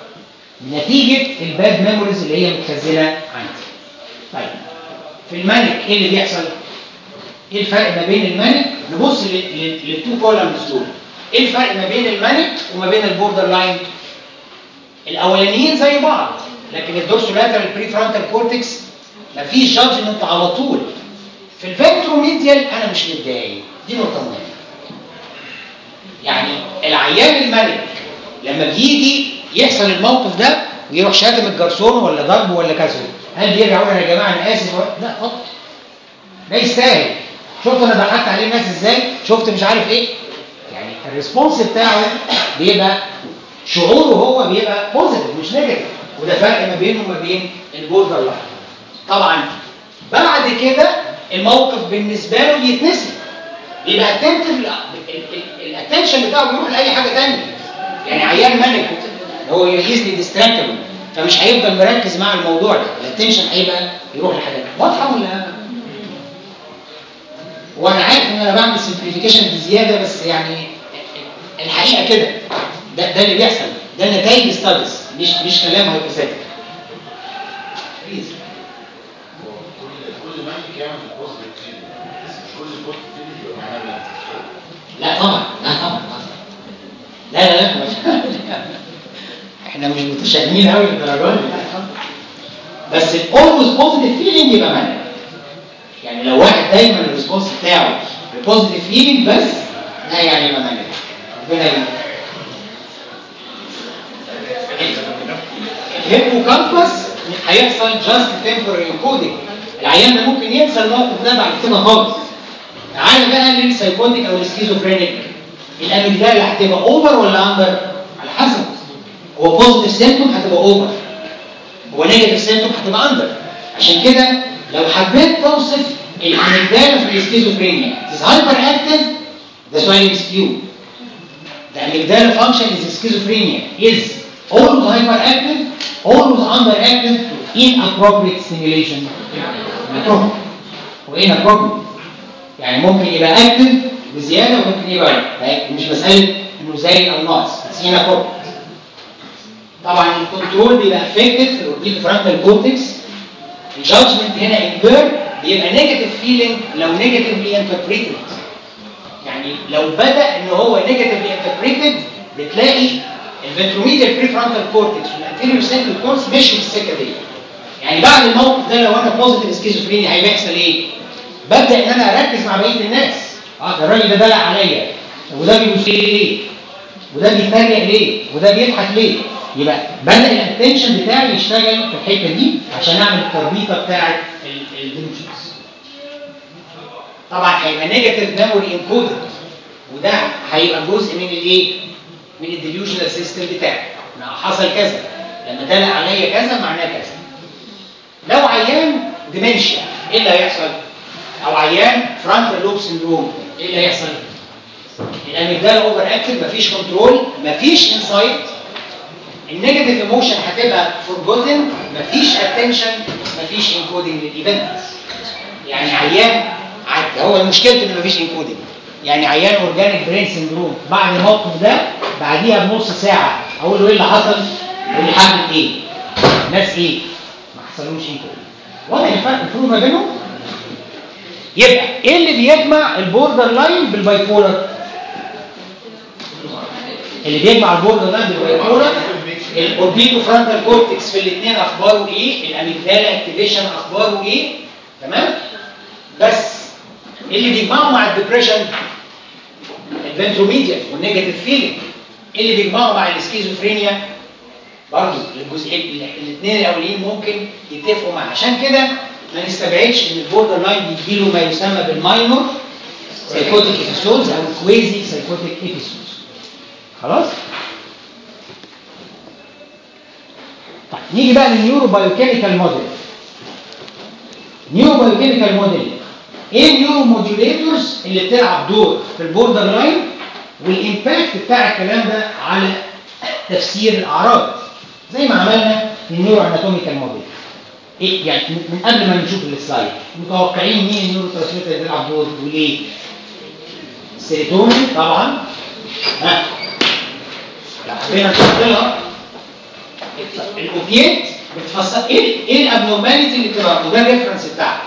Speaker 2: نتيجه الباد ميموريز اللي هي متخزنه عندي طيب في المانيك ايه اللي بيحصل ايه الفرق ما بين المانيك نبص للتو كولمز دول ايه الفرق ما بين المانيك وما بين البوردر لاين الاولانيين زي بعض لكن الدورسولاترال بري فرونتال كورتكس مفيش جادجمنت على طول في الفنتروميديال انا مش متضايق دي نقطه مهمه يعني العيان الملك لما بيجي يحصل الموقف ده ويروح شاتم الجرسون ولا ضربه ولا كسره هل بيرجع يقول يا جماعه انا اسف ولا- لا طبعا ده يستاهل شفت انا ضحكت عليه الناس ازاي شفت مش عارف ايه يعني الريسبونس بتاعه بيبقى شعوره هو بيبقى بوزيتيف مش نيجاتيف وده فرق ما بينه وما بين البوردر لاين طبعا بعد كده الموقف بالنسبه له يتنسي يبقى اتنتف الاتنشن بتاعه بيروح لاي حاجه ثانيه يعني عيان ملك هو يزلي ديستراكتبل فمش هيفضل مركز مع الموضوع ده الاتنشن هيبقى يروح لحاجات واضحه ولا وانا عارف ان انا بعمل سمبليفيكيشن بزياده بس يعني الحقيقه كده ده ده اللي بيحصل ده نتائج ستاديز مش مش كلام هيبوثيتيك بليز
Speaker 4: هو كل كل مالك يعمل بوزيتيف فيلينج بس مش كل بوزيتيف فيلينج يبقى معناه بلاك
Speaker 2: لا طبعا لا طبعا لا لا لا مش احنا مش متشائمين قوي للدرجه دي لا طبعا. بس الاولويز بوزيتيف فيلينج يبقى مانع يعني لو واحد دايما الريسبونس بتاعه بوزيتيف فيلينج بس لا يعني يبقى مانع ربنا يبارك الهيبوكامبس هيحصل جاست تمبوراري انكودنج العيان ده ممكن ينسى الموقف ده بعد كده خالص تعالى بقى للسايكوتيك او السكيزوفرينيك الاميجدالا هتبقى اوفر ولا اندر على حسب هو بوزيتيف سيمتوم هتبقى اوفر هو نيجاتيف سيمتوم هتبقى اندر عشان كده لو حبيت توصف الاميجدالا في السكيزوفرينيا is hyperactive that's why it's few The amygdala function is schizophrenia is always hyperactive, always underactive, inappropriate stimulation. Inappropriate. وinappropriate. يعني ممكن يبقى active بزيادة وممكن يبقى لا. مش مسألة انه زايد او ناقص بس inappropriate. طبعا الكنترول بيبقى affected في الاوربيت فرونتال كورتكس الجادجمنت هنا impaired بيبقى negative feeling لو negatively interpreted يعني لو بدا ان هو نيجاتيفلي انتربريتد بتلاقي الفنتروميديال بري فرونتال كورتكس والانتيريور سيكل كورس مشوا في السكه دي يعني بعد الموقف ده لو انا بوزيتيف سكيزوفرينيا هيبقى يحصل ايه؟ ببدا ان انا اركز مع بقيه الناس اه ده الراجل ده دلع عليا طب وده بيبص لي ليه؟ وده بيتريق ليه؟ وده بيضحك ليه؟ يبقى بدا الاتنشن بتاعي يشتغل في الحته دي عشان اعمل التربيطه بتاعت الديلوجنز طبعا هيبقى نيجاتيف ميموري انكودد وده هيبقى جزء من الايه؟ من الديليوجنال سيستم بتاعي ما حصل كذا لما دلق عليا كذا معناه كذا لو عيان ديمنشيا ايه اللي هيحصل؟ او عيان فرونتال لوب سندروم ايه اللي هيحصل؟ الاميجدالا اوفر اكتف مفيش كنترول مفيش انسايت النيجاتيف ايموشن هتبقى فورجوتن مفيش اتنشن مفيش انكودنج للايفنتس يعني عيان عدى هو مشكلته ان مفيش انكودنج يعني عيان اورجانيك برين سندروم بعد الموقف ده بعديها بنص ساعه اقول له ايه اللي حصل؟ يقول لي حمل ايه؟ ناس ايه؟ ما حصلوش انكودنج واضح الفرق الفروق ما بينهم؟ يبقى ايه اللي بيجمع البوردر لاين بالبايبولر؟ اللي بيجمع البوردر لاين بالبايبولر الاوربيتو فرونتال كورتكس في الاثنين اخباره ايه الاميجدالا اكتيفيشن اخباره ايه تمام بس اللي بيجمعوا مع الدبريشن الفنتروميديا والنيجاتيف فيلينج اللي بيجمعوا مع السكيزوفرينيا برضه الجزئين الاثنين الاولين ممكن يتفقوا معاه عشان كده ما نستبعدش ان البوردر لاين بيجي له ما يسمى بالماينور سايكوتيك ابيسودز او كويزي سايكوتيك ابيسودز خلاص طيب نيجي بقى للنيورو بايوكيميكال موديل نيورو بايوكيميكال موديل ايه النيورو موديوليتورز اللي بتلعب دور في البوردر لاين والامباكت بتاع الكلام ده على تفسير الاعراض زي ما عملنا في النيورو اناتوميكال موديل ايه يعني من من قبل ما نشوف السلايد متوقعين مين النيورو ترانسميتر اللي بيلعب دور وليه السيروتونين طبعا ها لو حبينا نحط لها الاوبيات بتفسر ايه ايه الابنورماليتي اللي بتبقى وده الريفرنس بتاعها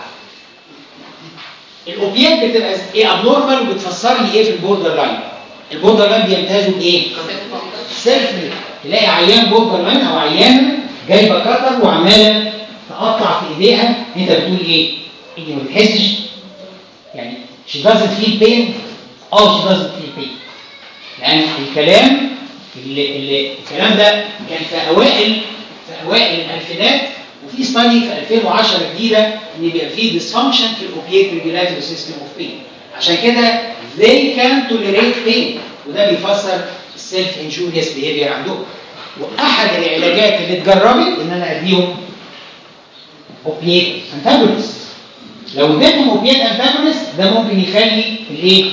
Speaker 2: الاوبيات بتبقى ايه ابنورمال وبتفسر لي ايه في البوردر لاين البوردر لاين بيمتازوا بايه سيلف تلاقي عيان بوردر لاين او عيانه جايبه كتر وعماله تقطع في ايديها انت بتقول ايه ايدي ما بتحسش يعني she doesn't feel pain اه she doesn't feel pain لان الكلام اللي, اللي الكلام ده كان في اوائل في اوائل الالفينات وفي ستادي في 2010 جديده ان بيبقى في dysfunction في الاوبيات ريجولاتوري سيستم اوف بين عشان كده they can tolerate pain وده بيفسر السيلف انجوريوس behavior عندهم واحد العلاجات اللي اتجربت ان انا اديهم اوبيات انتاجونست لو اديتهم اوبيات انتاجونست ده ممكن يخلي الايه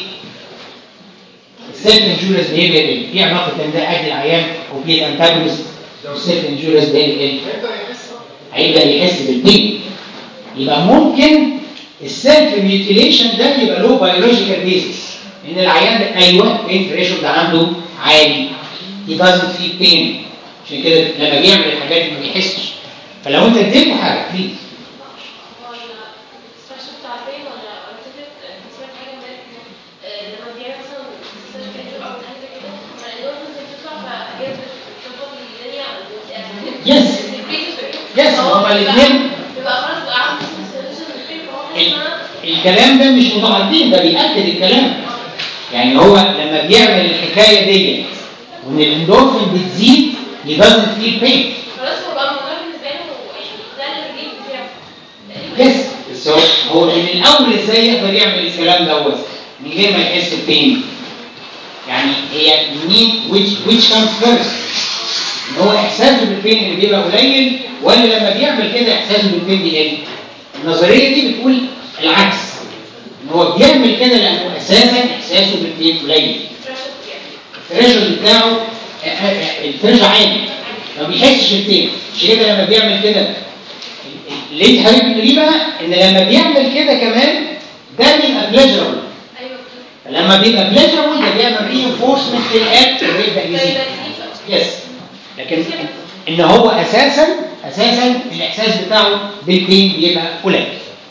Speaker 2: السيلف انجوريوس behavior ايه في علاقه ان ده ادي العيان اوبيات انتاجونست والسيلف انجوريوس behavior ايه
Speaker 4: هيبدا يحس
Speaker 2: هيبدا يحس بالبين يبقى ممكن السيلف ميوتيليشن ده يبقى له بيولوجيكال بيزس ان العيان ده ايوه بين ثريشولد عنده عالي he doesn't feel pain عشان كده لما بيعمل الحاجات دي ما بيحسش فلو انت اديته حاجه بليز
Speaker 5: هو الستريس بتاع البين ولا ولا فكره سمعت حاجه امبارح آه، لما بيعمل مثلا ستريس كده او حاجه زي كده فالاندورفينز بتطلع فهي بتظبط الدنيا
Speaker 2: Yes. Yes، هما الاتنين-
Speaker 5: بيبقى خلاص بقى عنده سيريشن البين فهو حاسس
Speaker 2: ال-
Speaker 5: ان انا
Speaker 2: الكلام ده مش متعدين ده بيأكد الكلام يعني هو لما بيعمل الحكايه دي وان الاندورفين بتزيد he doesn't feel pain
Speaker 5: خلاص هو بقى الموضوع بالنسبه له يعني ده الريليف بتاعه
Speaker 2: يس بس هو هو من الاول ازاي يقدر يعمل الكلام دوت من غير ما يحس ببين يعني هي مين which which comes first ان هو احساسه بالبين اللي بيبقى قليل ولا لما بيعمل كده احساسه بالبين بيقل النظريه دي بتقول العكس ان هو بيعمل كده لانه اساسا احساسه بالبين قليل الثريشولد بتاعه الثريش عالي ما بيحسش بالبين عشان كده لما بيعمل كده اللي انت حضرتك بتقوليه بقى ان لما بيعمل كده كمان ده بيبقى بليجربل
Speaker 5: ايوه
Speaker 2: فلما بيبقى بليجربل ده بيعمل رينفورسمنت للاكت ويبدا يزيد يس لكن ان هو اساسا اساسا الاحساس بتاعه بالبين بيبقى قليل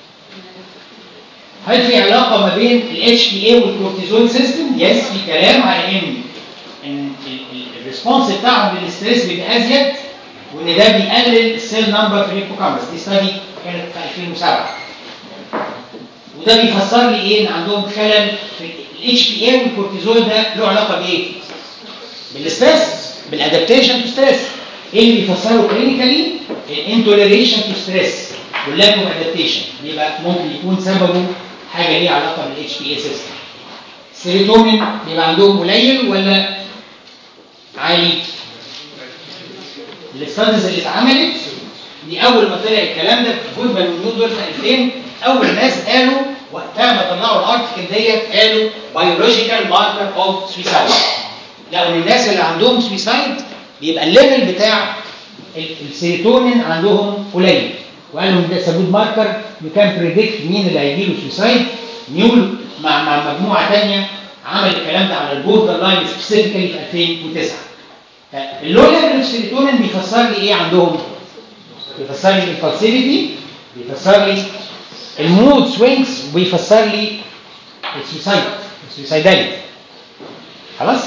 Speaker 2: هل في علاقه ما بين الاتش بي اي والكورتيزول سيستم يس في كلام على ان ان الريسبونس بتاعهم للستريس بيبقى ازيد وان ده بيقلل السيل نمبر في الهيبوكامبس دي ستادي كانت في 2007 وده بيفسر لي ايه ان عندهم خلل في الاتش بي اي والكورتيزول ده له علاقه بايه؟ بالستريس بالادابتيشن تو ستريس ايه اللي بيفسره كلينيكالي؟ الانتوليريشن تو ستريس واللاك اوف ادابتيشن بيبقى ممكن يكون سببه حاجه ليها علاقه بالاتش بي اي سيستم السيروتونين بيبقى عندهم قليل ولا عالي؟ الاستاديز اللي اتعملت دي اول ما طلع الكلام ده في جود من دول في 2000 اول ناس قالوا وقتها ما طلعوا الارتكل ديت قالوا بيولوجيكال ماركر اوف سويسايد لقوا ان الناس اللي عندهم سويسايد بيبقى الليفل بتاع ال- السيروتونين عندهم قليل وقالوا ان ده سبود ماركر يو كان بريدكت مين اللي هيجي له سويسايد نيول مع مع مجموعه ثانيه عمل الكلام ده على البوردر لاين سبيسيفيكالي في 2009 اللو ليفل السيروتونين بيفسر لي ايه عندهم؟ بيفسر لي الفاسيلتي بيفسر لي المود سوينجز وبيفسر لي السوسايد السوسايداليتي خلاص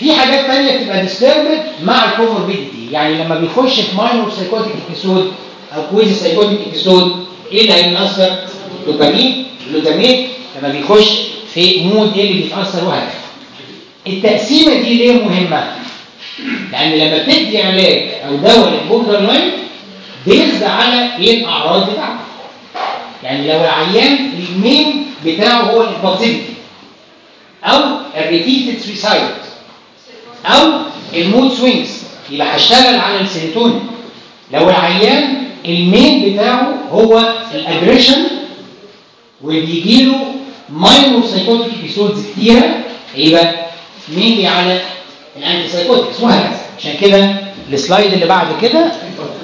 Speaker 2: في حاجات تانية بتبقى ديستربد مع الكوموربيديتي يعني لما بيخش في ماينور سايكوتيك ابيسود او كويزي سايكوتيك ابيسود ايه اللي هيتاثر؟ دوبامين جلوتاميت لما بيخش في مود ايه اللي بيتاثر وهكذا التقسيمه دي ليه مهمه؟ لان لما بتدي علاج او دواء للبوردر لاين بيرز على ايه الاعراض بتاعته يعني لو العيان المين بتاعه هو الامبulsivity او الريبيتد سويسايد او المود سوينجز يبقى هشتغل على السيروتونين لو العيان المين بتاعه هو الاجريشن وبيجي له ماينور سايكوتيك ابيسودز كتيره يبقى مينلي على الانتي سايكوتكس وهكذا عشان كده السلايد اللي بعد كده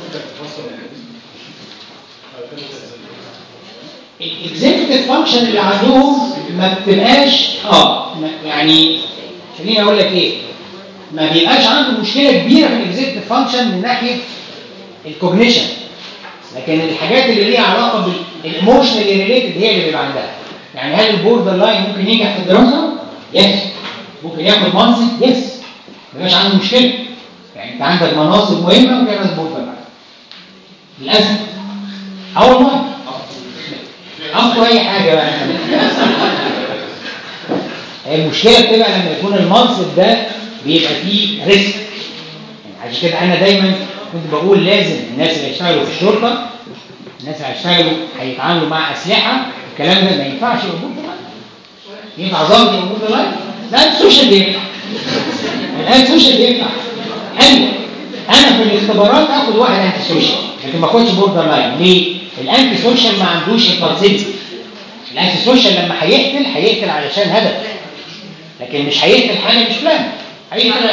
Speaker 2: الاكزيكتيف فانكشن اللي عندهم ما بتبقاش اه ما- يعني خليني اقول لك ايه ما بيبقاش عنده مشكله كبيره في الاكزيكتيف فانكشن من ناحيه الكوجنيشن لكن الحاجات اللي ليها علاقه بالايموشنال ريليتد هي اللي بيبقى عندها يعني هل البوردر لاين ممكن ينجح في الدراسه؟ يس ممكن ياخد منصب يس ما يبقاش عنده مشكله يعني انت عندك مناصب مهمه وفيها ناس بوردر لاين للاسف اه والله اخطوا اي حاجه بقى هي المشكله بتبقى لما يكون المنصب ده بيبقى فيه ريسك يعني عشان كده انا دايما كنت بقول لازم الناس اللي هيشتغلوا في الشرطه الناس اللي هيشتغلوا هيتعاملوا مع اسلحه الكلام ده ما ينفعش يبقى بوردر لاين ينفع ظابط يبقى بوردر لاين لا السوشيال بينفع الان السوشيال بينفع ايوه انا في الاختبارات اخد واحد انتي سوشيال لكن ما اخدش بوردر لاين ليه؟ الانتي سوشيال ما عندوش امبالسيفيتي الانتي سوشيال لما هيقتل هيقتل علشان هدف لكن مش هيقتل حاجه مش بلان هيقتل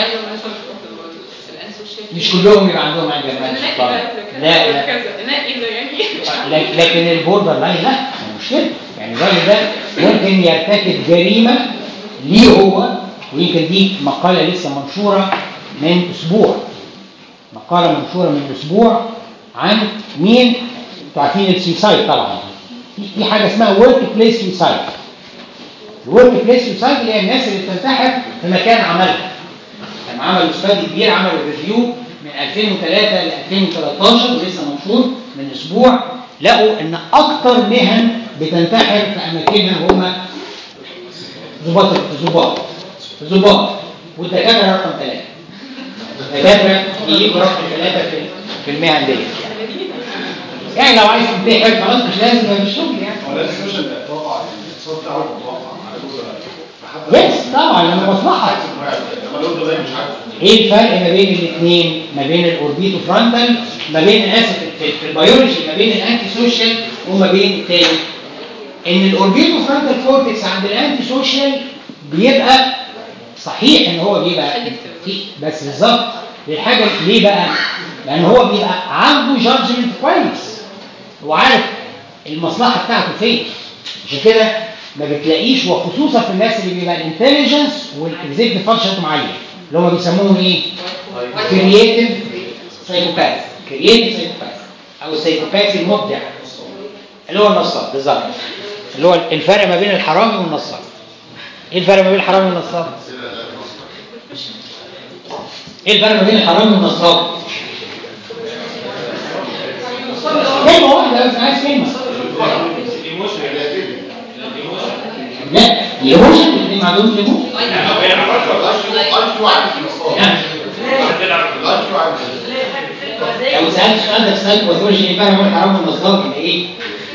Speaker 2: مش كلهم يبقى عندهم انجرمان لا لا لك- لكن البوردر لاين لا مش كده يعني الراجل ده ممكن يرتكب جريمه ليه هو ويمكن دي مقاله لسه منشوره من اسبوع مقاله منشوره من اسبوع عن مين انتوا عارفين السويسايد طبعا في- في حاجه اسمها ورك بليس سويسايد الورك بليس سويسايد اللي هي الناس اللي بتنتحر في مكان عملها لما عملوا استادي كبير عملوا ريفيو من 2003 ل 2013 ولسه منشور من اسبوع لقوا ان اكتر مهن بتنتحر في اماكنها هم ضباط الضباط الضباط والدكاتره رقم ثلاثه الدكاتره يجيبوا رقم ثلاثه في في المهن دي يعني لو عايز تنتحر خلاص مش لازم يبقى بالشغل يعني
Speaker 4: هو لازم السوشيال ده يتوقع الصوت بتاعه متوقع على البوردر لاين
Speaker 2: يس طبعا لما مصلحه
Speaker 4: لما البوردر لاين مش عارف
Speaker 2: ايه الفرق ما بين الاثنين ما بين الاوربيتو فرونتال ما بين اسف في, في البيولوجي ما بين الانتي سوشيال وما بين التاني ان الاوربيتو فرونتال كورتكس عند الانتي سوشيال بيبقى صحيح ان هو بيبقى في بس بالظبط للحاجه ليه بقى؟ لان هو بيبقى عنده جادجمنت كويس هو عارف المصلحه بتاعته فين عشان كده ما بتلاقيش وخصوصا في الناس اللي بيبقى الانتليجنس والاكزيكتيف فانكشن عاليه اللي هم بيسموهم ايه؟ كرييتيف سايكوباث كرييتيف سايكوباث او السايكوباث المبدع اللي هو النصاب بالظبط اللي هو الفرق ما بين الحرامي والنصاب ايه الفرق ما بين الحرامي والنصاب؟ ايه الفرق ما بين الحرامي والنصاب؟ كلمة واحدة بس عايز كلمة لا الايموشن الاثنين ما عندهمش ايموشن
Speaker 4: الاي كيو عالي في النصاب الاي كيو عالي
Speaker 2: لو سألت سؤال ده سألت باثولوجي ايه بقى هو الحرامي والنصاب يبقى ايه؟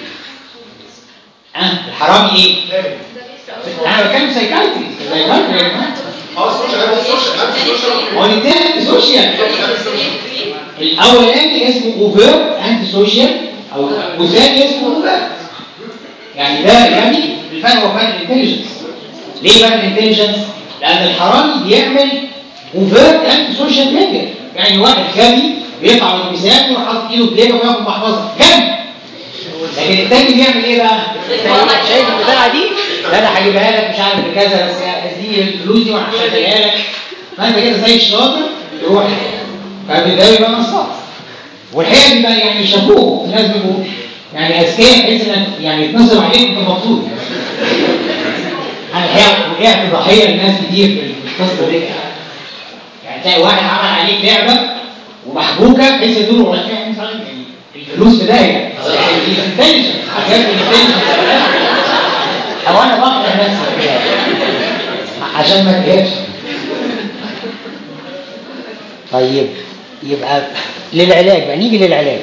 Speaker 2: اه الحرامي ايه؟ انا بتكلم سايكايتري سايكايتري يا جماعه
Speaker 4: اه السوشيال انتي سوشيال انتي سوشيال
Speaker 2: هو الاثنين سوشيال الاولاني اسمه اوفر انتي سوشيال او والثاني اسمه اوفر يعني ده يعني الفرق هو فرق الانتليجنس ليه فرق الانتليجنس؟ لان الحرامي بيعمل اوفر انتي سوشيال بيهيفير يعني واحد غبي بيطلع من الميزان ويروح حاطط ايده في جيبه وياخد محفظه غبي لكن التاني بيعمل ايه بقى؟ شايف البتاعه دي؟ ده انا هجيبها لك مش عارف بكذا بس دي الفلوس دي وانا هشغلها لك فانت كده زي الشاطر تروح فبالتالي يبقى نصاب والحقيقه دي بقى يعني شابوه الناس بيبقوا يعني اذكياء بحيث انك يعني يتنصب عليك انت مبسوط يعني انا الحقيقه وقعت ضحيه لناس كتير في القصه دي هتلاقي واحد عمل عليك لعبه ومحبوكه بحيث يدور ولا يعني الفلوس في داهيه الانتليجنس حاجات الانتليجنس او انا بقنع نفسي كده عشان ما تجيبش طيب يبقى للعلاج بقى نيجي للعلاج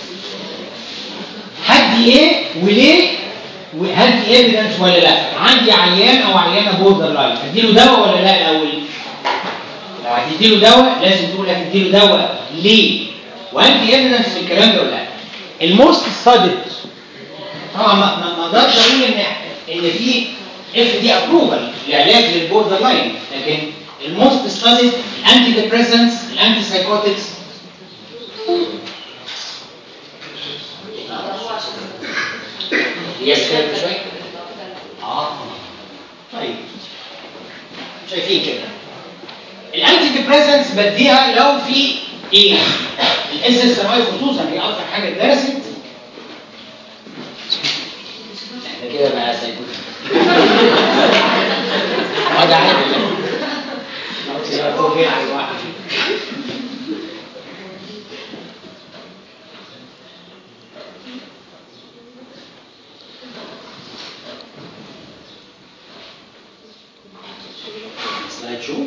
Speaker 2: هدي ايه وليه وهدي ايفيدنس ولا لا عندي عيان او عيانه بوردر لاين اديله دواء ولا لا الاول لو هتديله دواء لازم تقول هتديله دواء ليه وهدي ايفيدنس في الكلام ده ولا لا الموست ستادد طبعا ما ما- ما اقدرش اقول ان ان في اف دي ابروفال لعلاج للبوردر لاين لكن الموست ستادد الانتي ديبريسنتس الانتي سايكوتكس يسخن شويه اه طيب شايفين كده الانتي ديبريسنتس بديها لو في ايه الاس اس ام اي خصوصا هي اكتر حاجه اتدرست احنا كده بقى سايكوتي اه ده عادي يا فوق على الواحد سلايد شو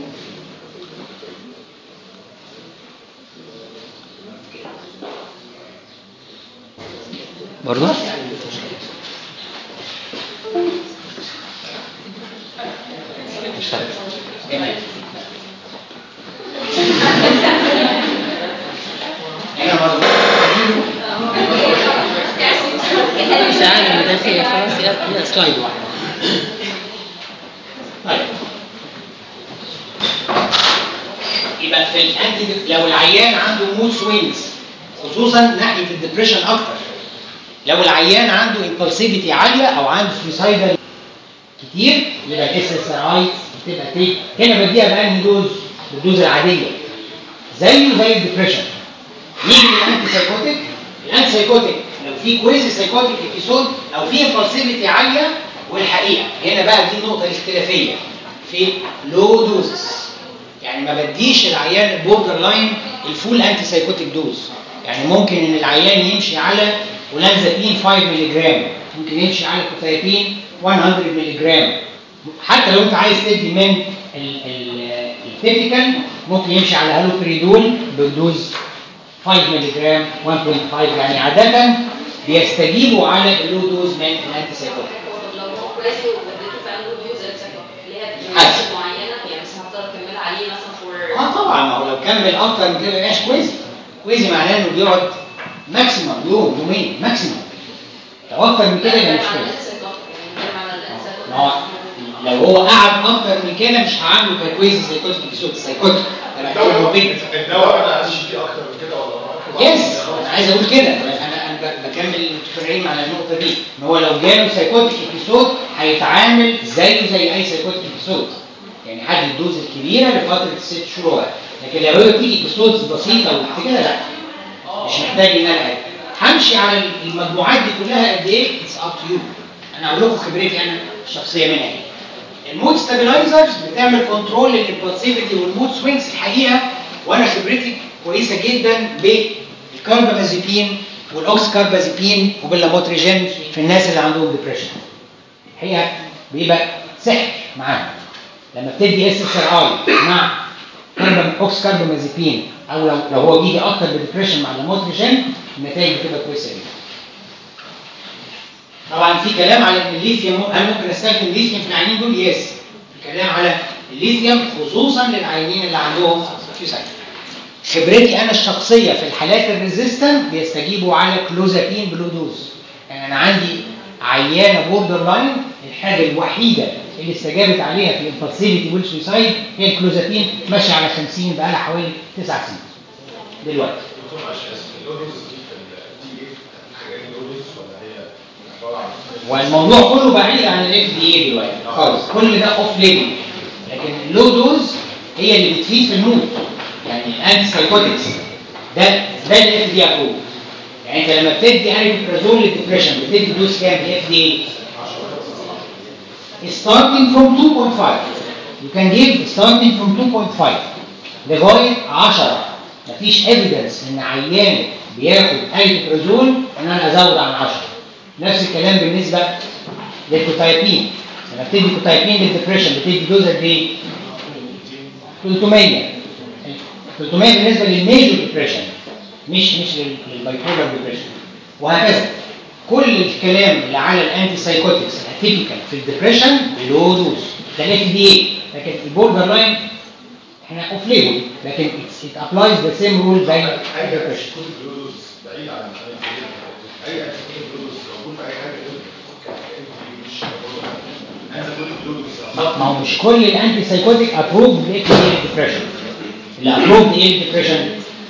Speaker 2: برضو مش فاهم هنا برضو
Speaker 6: مش عارف من داخل خلاص يلا
Speaker 2: سلايد واحد طيب يبقى في الانتي لو العيان عنده مود سوينجز خصوصا ناحيه الدبريشن اكتر لو العيان عنده امبulsivity عاليه او عنده سويسايدال كتير يبقى الاس اس ار اي بتبقى تيك هنا بديها بانهي دوز بالدوز العاديه زيه زي الدبريشن نيجي للانتي سايكوتيك الانتي سايكوتيك لو في كويزي سايكوتيك ابيسود او في امبulsivity عاليه والحقيقه هنا بقى دي النقطه الاختلافيه في لو دوزز يعني ما بديش العيان البوردر لاين الفول انتي سايكوتيك دوز يعني ممكن ان العيان يمشي على ولانزابين 5 مللي جرام ممكن يمشي على كوفايبين 100 مللي جرام حتى لو انت عايز تدي من التيبيكال ممكن يمشي على هالوبريدول بدوز 5 مللي جرام 1.5 يعني عاده بيستجيبوا على اللو دوز من الانتي سايكوتيك
Speaker 1: لو هو كويس واديته فعلا جود يوز اللي هي
Speaker 2: حسب.
Speaker 1: بمواد معينه يعني مثلا هفضل اكمل عليه مثلا فور
Speaker 2: اه طبعا ما هو لو كمل اكتر من كده مبقاش كويزي كويزي معناه انه بيقعد ماكسيمم يوم يومين ماكسيمم لو اكتر من كده يبقى مش كويس ما هو لو هو قعد اكتر من كده مش هعامله ككويزي سايكوتيك بيسود سايكوتيك ده محتاج يومين
Speaker 4: الدواء انا امشي فيه اكتر من كده ولا
Speaker 2: يس انا عايز اقول كده انا انا ب- بكمل متفرعين على النقطه دي ان هو لو جاله سايكوتيك ابيسود هيتعامل زيه زي اي سايكوتيك ابيسود يعني حد الدوز الكبيره لفتره ست شهور لكن لو هي بتيجي ابيسودز بسيطه وبتاع كده لا مش محتاج ان انا أعد. همشي على المجموعات دي كلها قد ايه اتس اب تو يو انا اقول لكم خبرتي انا الشخصيه منها ايه المود ستابلايزرز بتعمل كنترول للامبulsivity والمود سوينجز الحقيقه وانا خبرتي كويسه جدا بالكاربامازيبين والاوكس كاربازيبين وباللاموتريجين في الناس اللي عندهم ديبريشن الحقيقه بيبقى سحر معاهم لما بتدي اس اس ار اي مع كاربام اوكس كاربامازيبين او لو لو هو بيجي اكتر بديبريشن مع اللاموتريجين النتائج بتبقى كويسه جدا طبعا في كلام على ان الليثيوم هل ممكن استخدم ليثيوم في العيانين دول؟ يس كلام على الليثيوم خصوصا للعيانين اللي عندهم سوسايد خبرتي انا الشخصيه في الحالات الريزيستنت بيستجيبوا على كلوزابين بلو دوز يعني انا عندي عيانه بوردر لاين الحاجه الوحيده اللي استجابت عليها في الامبulsivity والسوسايد هي الكلوزابين ماشيه على 50 بقى لها حوالي 9 سنين دلوقتي
Speaker 4: دكتور معلش اسف اللودز دي في الدي ايه حاجات لودز ولا هي عباره عن
Speaker 2: والموضوع كله بعيد عن الاف دي اي دلوقتي خالص كل ده اوف ليبل لكن اللو دوز هي اللي بتفيد في المود يعني الانتي سايكوتكس ده ده الاف دي ابروف يعني انت لما بتدي انتي للديبريشن بتدي دوز كام الاف دي اي starting from 2.5 you can give starting from 2.5 لغايه 10 مفيش ايفيدنس ان عيان بياخد ايبرازول ان انا ازود عن 10 نفس الكلام بالنسبه للكوتايبين لما بتدي كوتايبين للدبريشن بتدي دوز قد ايه؟ 300 300 بالنسبه للميجور ديبريشن مش مش للبايبولار ديبريشن وهكذا كل الكلام اللي على الانتي سايكوتكس الاتيبيكال في الديبريشن له دوز ده الاف دي اي لكن البوردر لاين احنا اوف ليبل لكن ات ابلايز ذا سيم رول زي
Speaker 4: اي
Speaker 2: الديبريشن
Speaker 4: كود بلوز بعيد عن اي اكتيفيتي بلوز موجود في اي حاجه مش عايز اقول بلوز
Speaker 2: ما هو مش كل الانتي سايكوتيك ابروفد لاف دي اي ديبريشن اللي ابروفد ايه الديبريشن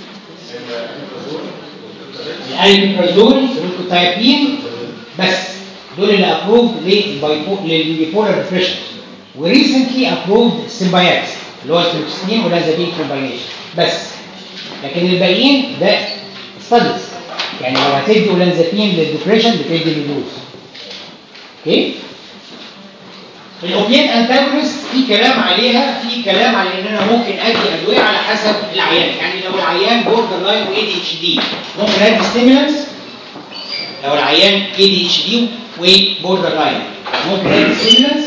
Speaker 2: الالبرازول والكوتايبين بس دول اللي ابروفد للبيبولار ديبريشن وريسنتلي ابروفد السيمباياتس اللي هو الفلوكسين والازابين كومباينيشن بس لكن الباقيين ده ستاديز يعني لو هتدي اولانزابين للديبريشن بتدي لدوز اوكي الاوبيات انتاجونست في كلام عليها في كلام على ان انا ممكن ادي ادويه على حسب العيان يعني لو العيان بوردر لاين واي دي اتش دي ممكن ادي ستيمولانس لو العيان اي دي اتش دي وبوردر لاين ممكن ادي ستيمولانس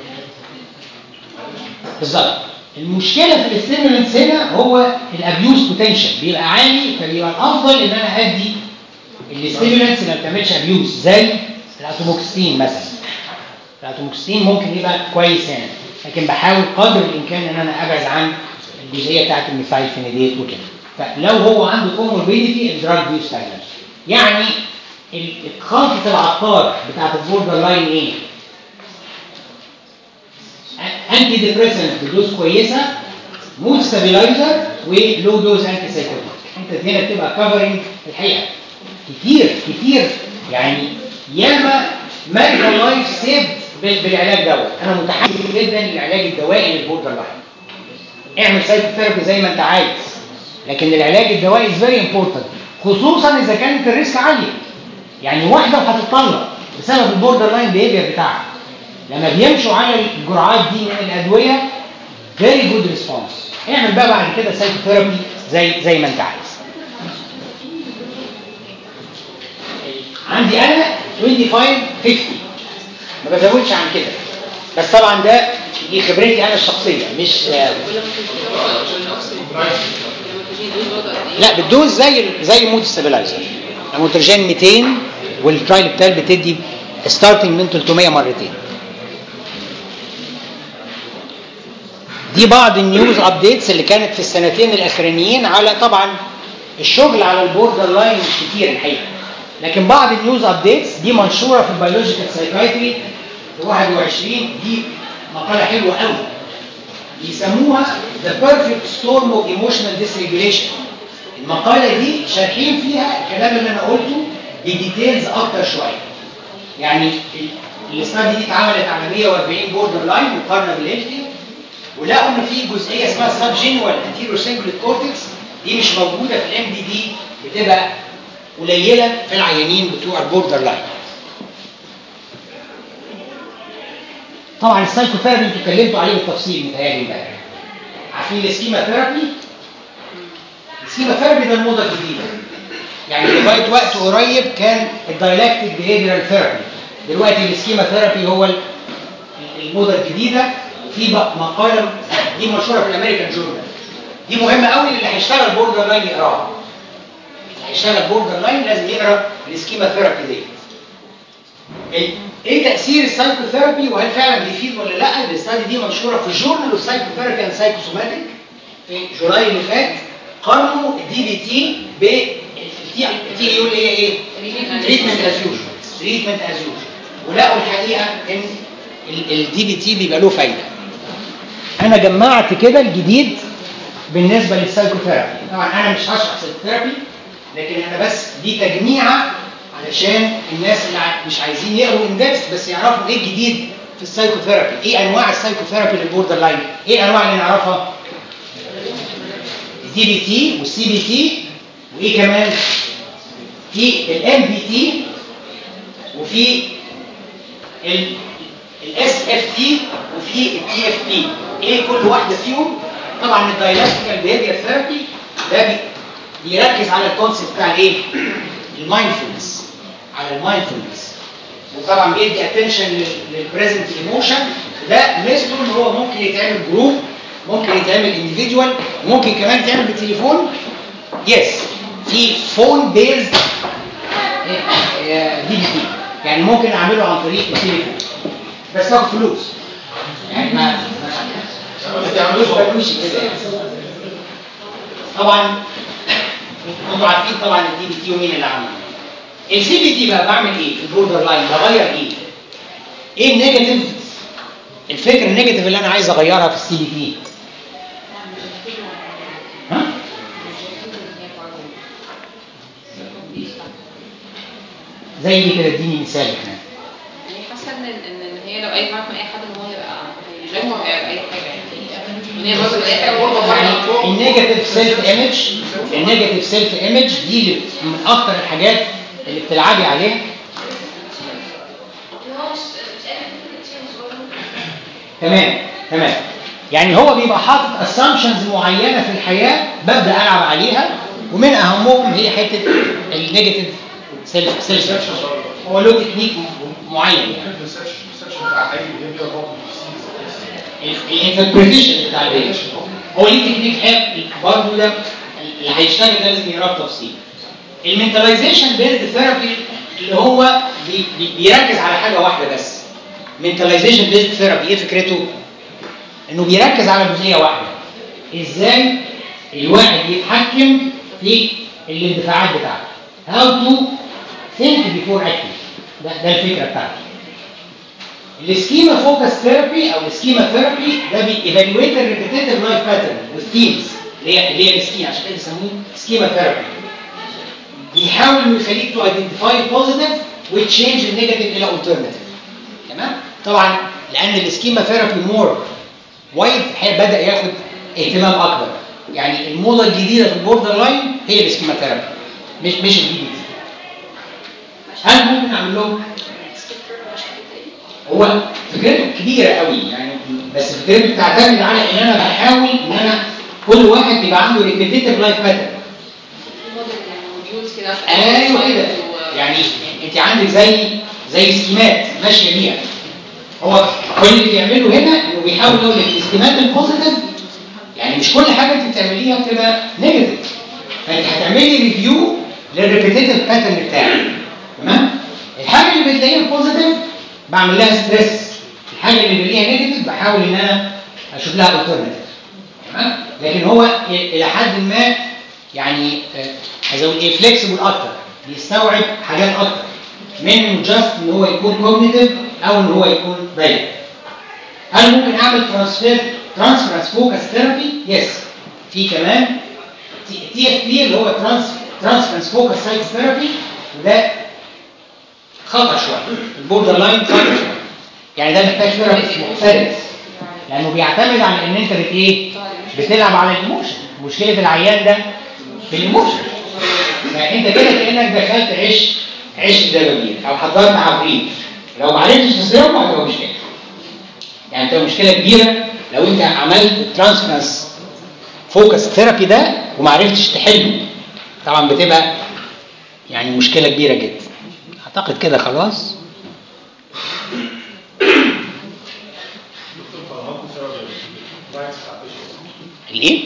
Speaker 2: بالظبط المشكله في الستيمولانس هنا هو الابيوز بوتنشال بيبقى عالي فبيبقى الافضل ان انا ادي الستيمولانس اللي ما بتعملش ابيوز زي الاتوموكسين مثلا الاتوموكسين ممكن يبقى كويس هنا لكن بحاول قدر الامكان ان انا ابعد عن الجزئيه بتاعت الميثايل فينيديت وكده فلو هو عنده كوموربيديتي الدراج بيستخدم يعني ال- خلطه العقار بتاعت البوردر لاين ايه؟ انتي ديبريسنت بدوز كويسه مود ستابيلايزر ولو دوز انتي سايكوتيك انت هنا بتبقى كفرنج الحقيقه كتير كتير يعني ياما ميديكال لايف سيف بالعلاج دوت انا متحمس جدا للعلاج الدوائي للبوردر لاين اعمل سايكوثيرابي زي ما انت عايز لكن العلاج الدوائي از فيري امبورتنت خصوصا اذا كانت الريسك عاليه يعني واحده وهتطلق بسبب البوردر لاين بيهيفير بتاعها لما بيمشوا على الجرعات دي من الادويه فيري جود ريسبونس اعمل بقى بعد كده سايكوثيرابي زي زي ما انت عايز عندي انا 25 50 ما بزودش عن كده بس طبعا ده دي خبرتي انا الشخصيه مش آه، لا بتدوز زي ال- زي المود ستابلايزر الموترجين 200 والترايل بتاعي بتدي ستارتنج من 300 مرتين دي بعض النيوز ابديتس اللي كانت في السنتين الاخرانيين على طبعا الشغل على البوردر لاين مش كتير الحقيقه لكن بعض النيوز ابديتس دي منشوره في البيولوجيكال سايكايتري في 21 دي مقاله حلوه قوي بيسموها The Perfect Storm of Emotional Dysregulation المقالة دي شارحين فيها الكلام اللي أنا قلته بديتيلز أكتر شوية يعني ال- الاستادي دي اتعملت على 140 بوردر لاين مقارنة بالهيلثي ولقوا ان في جزئيه اسمها سب جينوال انتيريور سينجلت كورتكس دي مش موجوده في الام دي دي بتبقى قليله في العيانين بتوع البوردر لاين طبعا السايكوثيرابي انتوا اتكلمتوا عليه بالتفصيل متهيألي امبارح عارفين السكيما ثيرابي السكيما ثيرابي ده الموضه الجديده يعني لغايه وقت قريب كان الدايلكتيك بيهيفيرال ثيرابي دلوقتي السكيما ثيرابي هو ال- الموضه الجديده في بق- مقاله دي مشهوره في الامريكان جورنال دي مهمه قوي اللي هيشتغل بوردر لاين يقراها اللي هيشتغل بوردر لاين لازم يقرا السكيما ثيرابي دي ال- ايه تاثير السايكوثيرابي وهل فعلا بيفيد ولا لا الاستادي دي منشوره في جورنال اوف سايكوثيرابي اند سايكوسوماتيك في جولاي اللي فات قارنوا الدي بي تي ب التي التي يقول ايه ايه تريتمنت از يوجوال تريتمنت از يوجوال ولقوا الحقيقه ان الدي بي تي بيبقى له فايده انا جمعت كده الجديد بالنسبه للسايكوثيرابي طبعا انا مش هشرح سايكوثيرابي لكن انا بس دي تجميعه علشان الناس اللي ع- مش عايزين يقروا اندكس بس يعرفوا ايه الجديد في السايكوثيرابي ايه انواع السايكوثيرابي للبوردر لاين ايه الانواع اللي نعرفها الدي بي تي والسي بي تي وايه كمان في الام بي تي وفي الاس اف تي وفي التي اف تي ايه كل واحده فيهم طبعا الدايلكتيكال بيهيفير ثيرابي ده بي- بيركز على الكونسيبت بتاع الايه؟ المايندفولنس على المايندفولنس وطبعا بيدي اتنشن للبريزنت ايموشن ده ميزته ان هو ممكن يتعمل جروب ممكن يتعمل انديفيدوال ممكن كمان يتعمل بالتليفون يس في فون بيزد دي بي تي يعني ممكن اعمله عن طريق التليفون بس تاخد فلوس يعني ما ما- ما تعملوش بلوش كده يعني. طبعا انتوا عارفين طبعا الدي بي تي ومين اللي عمله السي بي تي بقى بعمل ايه في البوردر لاين بغير ايه ايه النيجاتيف الفكره النيجاتيف اللي انا عايز اغيرها في السي بي تي ها زي ايه كده اديني مثال احنا
Speaker 1: يعني حاسه ان ان إن هي لو اي معاك من اي حد ان هو يبقى هيريجكت اي حاجه يعني ان هي برضه اي حاجه برضه
Speaker 2: يعني النيجاتيف سيلف ايمج النيجاتيف سيلف ايمج دي اللي من اكتر الحاجات اللي بتلعبي عليها
Speaker 5: ان هو مش مش قادر يكون تشينج برضه
Speaker 2: تمام تمام يعني هو بيبقى حاطط اسامبشنز معينه في الحياه ببدا العب عليها ومن اهمهم هي حته النيجاتيف سيلف سيلف هو له تكنيك م- معين يعني
Speaker 4: الريسيرش بتاع اي بيهيفير برضه
Speaker 2: الانتربريتيشن بتاع البيج هو ليه تكنيك حلو برضه ده اللي هيشتغل ده لازم يقرا تفصيل المنتاليزيشن بيلد ثيرابي اللي هو بي بي بيركز على حاجه واحده بس منتاليزيشن بيلد ثيرابي ايه فكرته انه بيركز على جزئيه واحده ازاي الواحد يتحكم في الاندفاعات بتاعته how to think before acting ده, ده الفكره بتاعته السكيما فوكس ثيرابي او السكيما ثيرابي ده بييفالويت الريبيتيتيف لايف باترن والثيمز اللي هي اللي هي السكيما عشان كده بيسموه سكيما ثيرابي بيحاول انه يخليك تو ايدنتيفاي بوزيتيف وتشينج النيجاتيف الى الترناتيف تمام طبعا لان السكيما ثيرابي مور وايد بدا ياخد اهتمام اكبر يعني الموضه الجديده في البوردر لاين هي السكيما ثيرابي مش مش الدي بي تي هل ممكن اعمل لهم هو فكرته كبيرة قوي يعني بس فكرته بتعتمد على ان انا بحاول ان انا كل واحد يبقى عنده ريبيتيتيف لايف باترن
Speaker 1: موديولز كده في
Speaker 2: ايوه كده
Speaker 1: و-
Speaker 2: يعني انت عندك زي زي سكيمات ماشيه بيها هو كل اللي بيعمله هنا انه بيحاول يقول لك السكيمات البوزيتيف يعني مش كل حاجه انت بتعمليها بتبقى نيجاتيف فانت هتعملي ريفيو للريبيتيتيف باترن بتاعك تمام الحاجه اللي بتلاقيها بوزيتيف بعمل لها ستريس الحاجه اللي بلاقيها نيجاتيف بحاول ان انا اشوف لها الترناتيف تمام لكن هو الى حد ما يعني آه، عايز اقول ايه فليكسبل اكتر بيستوعب حاجات اكتر من جاست ان هو يكون كوجنيتيف او ان هو يكون دايركت هل ممكن اعمل ترانسفير ترانسفيرنس فوكس ثيرابي يس في كمان تي اف بي اللي هو ترانس ترانسفيرنس فوكس سايت ثيرابي وده خطر شويه البوردر لاين خطر شويه يعني ده محتاج ثيرابيست محترف لانه بيعتمد على ان انت بت ايه بتلعب على الايموشن مشكله العيان ده في الايموشن فانت كده كانك دخلت عيش عيش الدبابير او حضرت عفريت لو ما عرفتش تصرفه هتبقى مشكله يعني تبقى مشكله كبيره لو انت عملت الترانسفيرنس فوكس ثيرابي ده وما عرفتش تحله طبعا بتبقى يعني مشكله كبيره جدا اعتقد كده خلاص الايه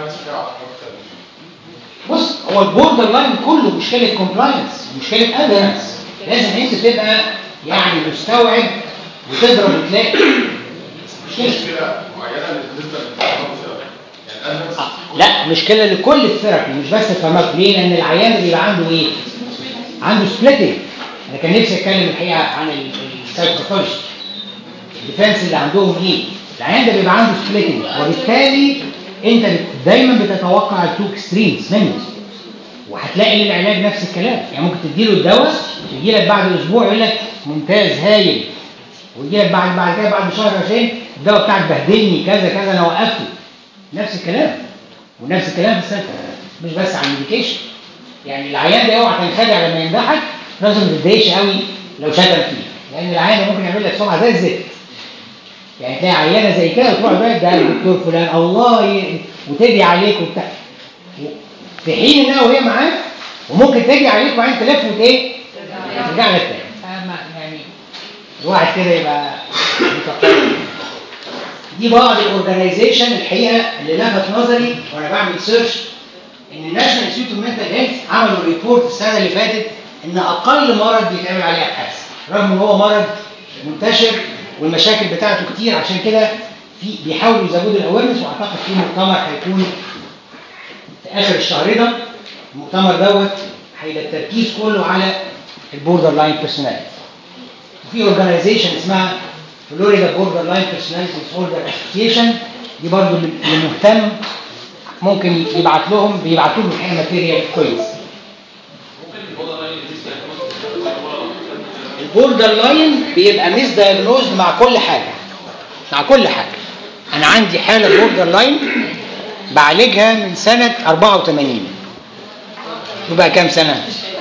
Speaker 2: بص هو البوردر لاين كله مشكله كومبلاينس مشكله ادهرنس لازم انت تبقى يعني مستوعب وتضرب وتلاقي مشكله
Speaker 4: مشكله معينه بالنسبه للفارماكو يعني انا
Speaker 2: آه، لا مشكله لكل الثيرابي مش بس الفارماكو ليه لان العيان اللي بيبقى عنده ايه عنده سبليتنج انا كان نفسي اتكلم الحقيقه عن السايكوباثولوجي الديفنس اللي عندهم ايه العيان ده بيبقى عنده سبليتنج وبالتالي انت بت- دايما بتتوقع التو اكستريمز منه وهتلاقي للعلاج نفس الكلام يعني ممكن تديله الدواء يجي لك بعد اسبوع يقول لك ممتاز هايل ويجي لك بعد بعد كده بعد شهر شهرين الدواء بتاعك بهدلني كذا كذا انا وقفته نفس الكلام ونفس الكلام في السلفة مش بس على الميديكيشن يعني العيان ده اوعى تنخدع لما يمدحك لازم ما تتضايقش قوي لو شتم فيه لان العيان ده ممكن يعمل لك سمعه زي الزفت يعني تلاقي عيانه زي كده وتروح بقى ده الدكتور فلان الله ي... وتدعي عليك وبتاع في حين انها وهي معاك وممكن تجي عليك وبعدين تلف وت ايه؟ ترجع لك تاني فما- يعني الواحد كده يبقى متقبل دي بعض الاورجنايزيشن الحقيقه اللي لفت نظري وانا بعمل سيرش ان الناشونال انستيتيوت اوف مينتال هيلث عملوا ريبورت السنه اللي فاتت ان اقل مرض بيتعمل عليه ابحاث رغم ان هو مرض منتشر والمشاكل بتاعته كتير عشان كده في بيحاولوا يزودوا الاويرنس واعتقد في مؤتمر هيكون في اخر الشهر ده المؤتمر دوت هيبقى التركيز كله على البوردر لاين بيرسوناليتي وفي اورجانيزيشن اسمها فلوريدا بوردر لاين بيرسوناليتي ديسوردر اسوسيشن دي برضو اللي اللي مهتم ممكن يبعت لهم بيبعتوا له الحقيقه ماتيريال كويس البوردر لاين بيبقى ميس دايجنوزد مع كل حاجه مع كل حاجه انا عندي حاله بوردر لاين بعالجها من سنه 84 يبقى كام سنه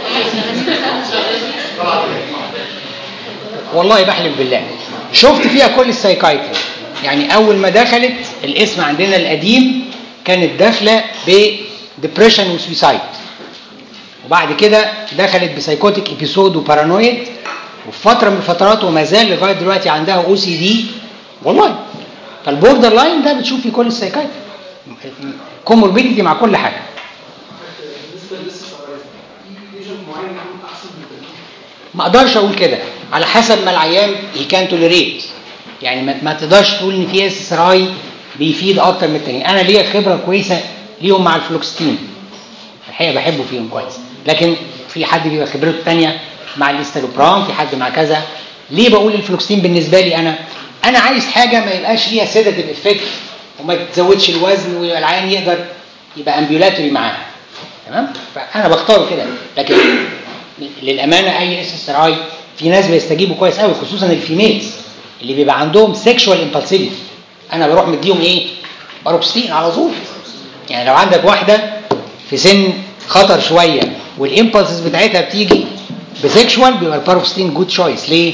Speaker 2: والله بحلف بالله شفت فيها كل السايكايتري يعني اول ما دخلت الاسم عندنا القديم كانت داخله بديبريشن وسويسايد وبعد كده دخلت بسايكوتيك ابيسود وبارانويد وفي فتره من الفترات وما زال لغايه دلوقتي عندها او سي دي والله فالبوردر لاين ده بتشوف فيه كل السايكايتري كوموربيديتي مع كل حاجه
Speaker 7: بالنسبه لسه صغيره في ليجن معين يكون احسن من التاني
Speaker 2: ما اقدرش اقول كده على حسب ما العيان هي كان توليريت يعني ما, ما تقدرش تقول ان في اس راي بيفيد اكتر من التاني انا ليا خبره كويسه ليهم مع الفلوكستين الحقيقه بحبه فيهم كويس لكن في حد بيبقى خبرته تانية مع الاستالوبرام في حد مع كذا ليه بقول الفلوكستين بالنسبه لي انا انا عايز حاجه ما يبقاش ليها سيداتيف افكت وما تزودش الوزن ويبقى العيان يقدر يبقى امبيولاتوري معاها تمام فانا بختاره كده لكن للامانه اي اس اس اي في ناس بيستجيبوا كويس قوي خصوصا الفيميلز اللي بيبقى عندهم سيكشوال امبالسيفيتي انا بروح مديهم ايه باروكسين على طول يعني لو عندك واحده في سن خطر شويه والامبلسز بتاعتها بتيجي بسيكشوال بيبقى الباروكسين جود شويس ليه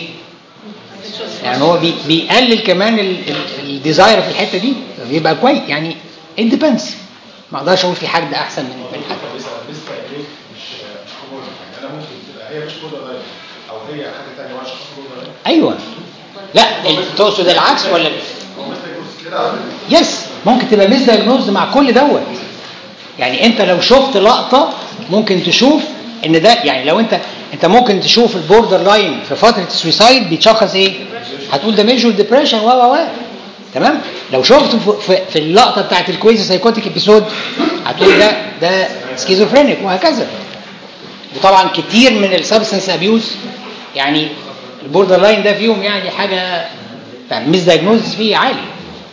Speaker 2: يعني هو بي بيقلل كمان الديزاير في الحته دي بيبقى كويس يعني it depends ما اقدرش اقول في حد احسن من من حد
Speaker 4: بس بس تقريبا مش مش كومون يعني انا ممكن تبقى هي مش بوردر لاين او هي حاجه ثانيه ولا شخص بوردر لاين
Speaker 2: ايوه لا ال- تقصد العكس ولا
Speaker 4: هو مثل جزء كده على فكره
Speaker 2: يس ممكن تبقى ميس دايجنوز مع كل دوت يعني انت لو شفت لقطه ممكن تشوف ان ده يعني لو انت انت ممكن تشوف البوردر لاين في فتره السويسايد بيتشخص ايه هتقول ده ميجور ديبريشن و و و تمام لو شفته في- في, في اللقطه بتاعت الكويز سايكوتيك ابيسود هتقول ده ده سكيزوفرينيك وهكذا وطبعا كتير من السبستنس ابيوز يعني البوردر لاين ده فيهم يعني حاجه يعني ميس دايجنوز فيه عالي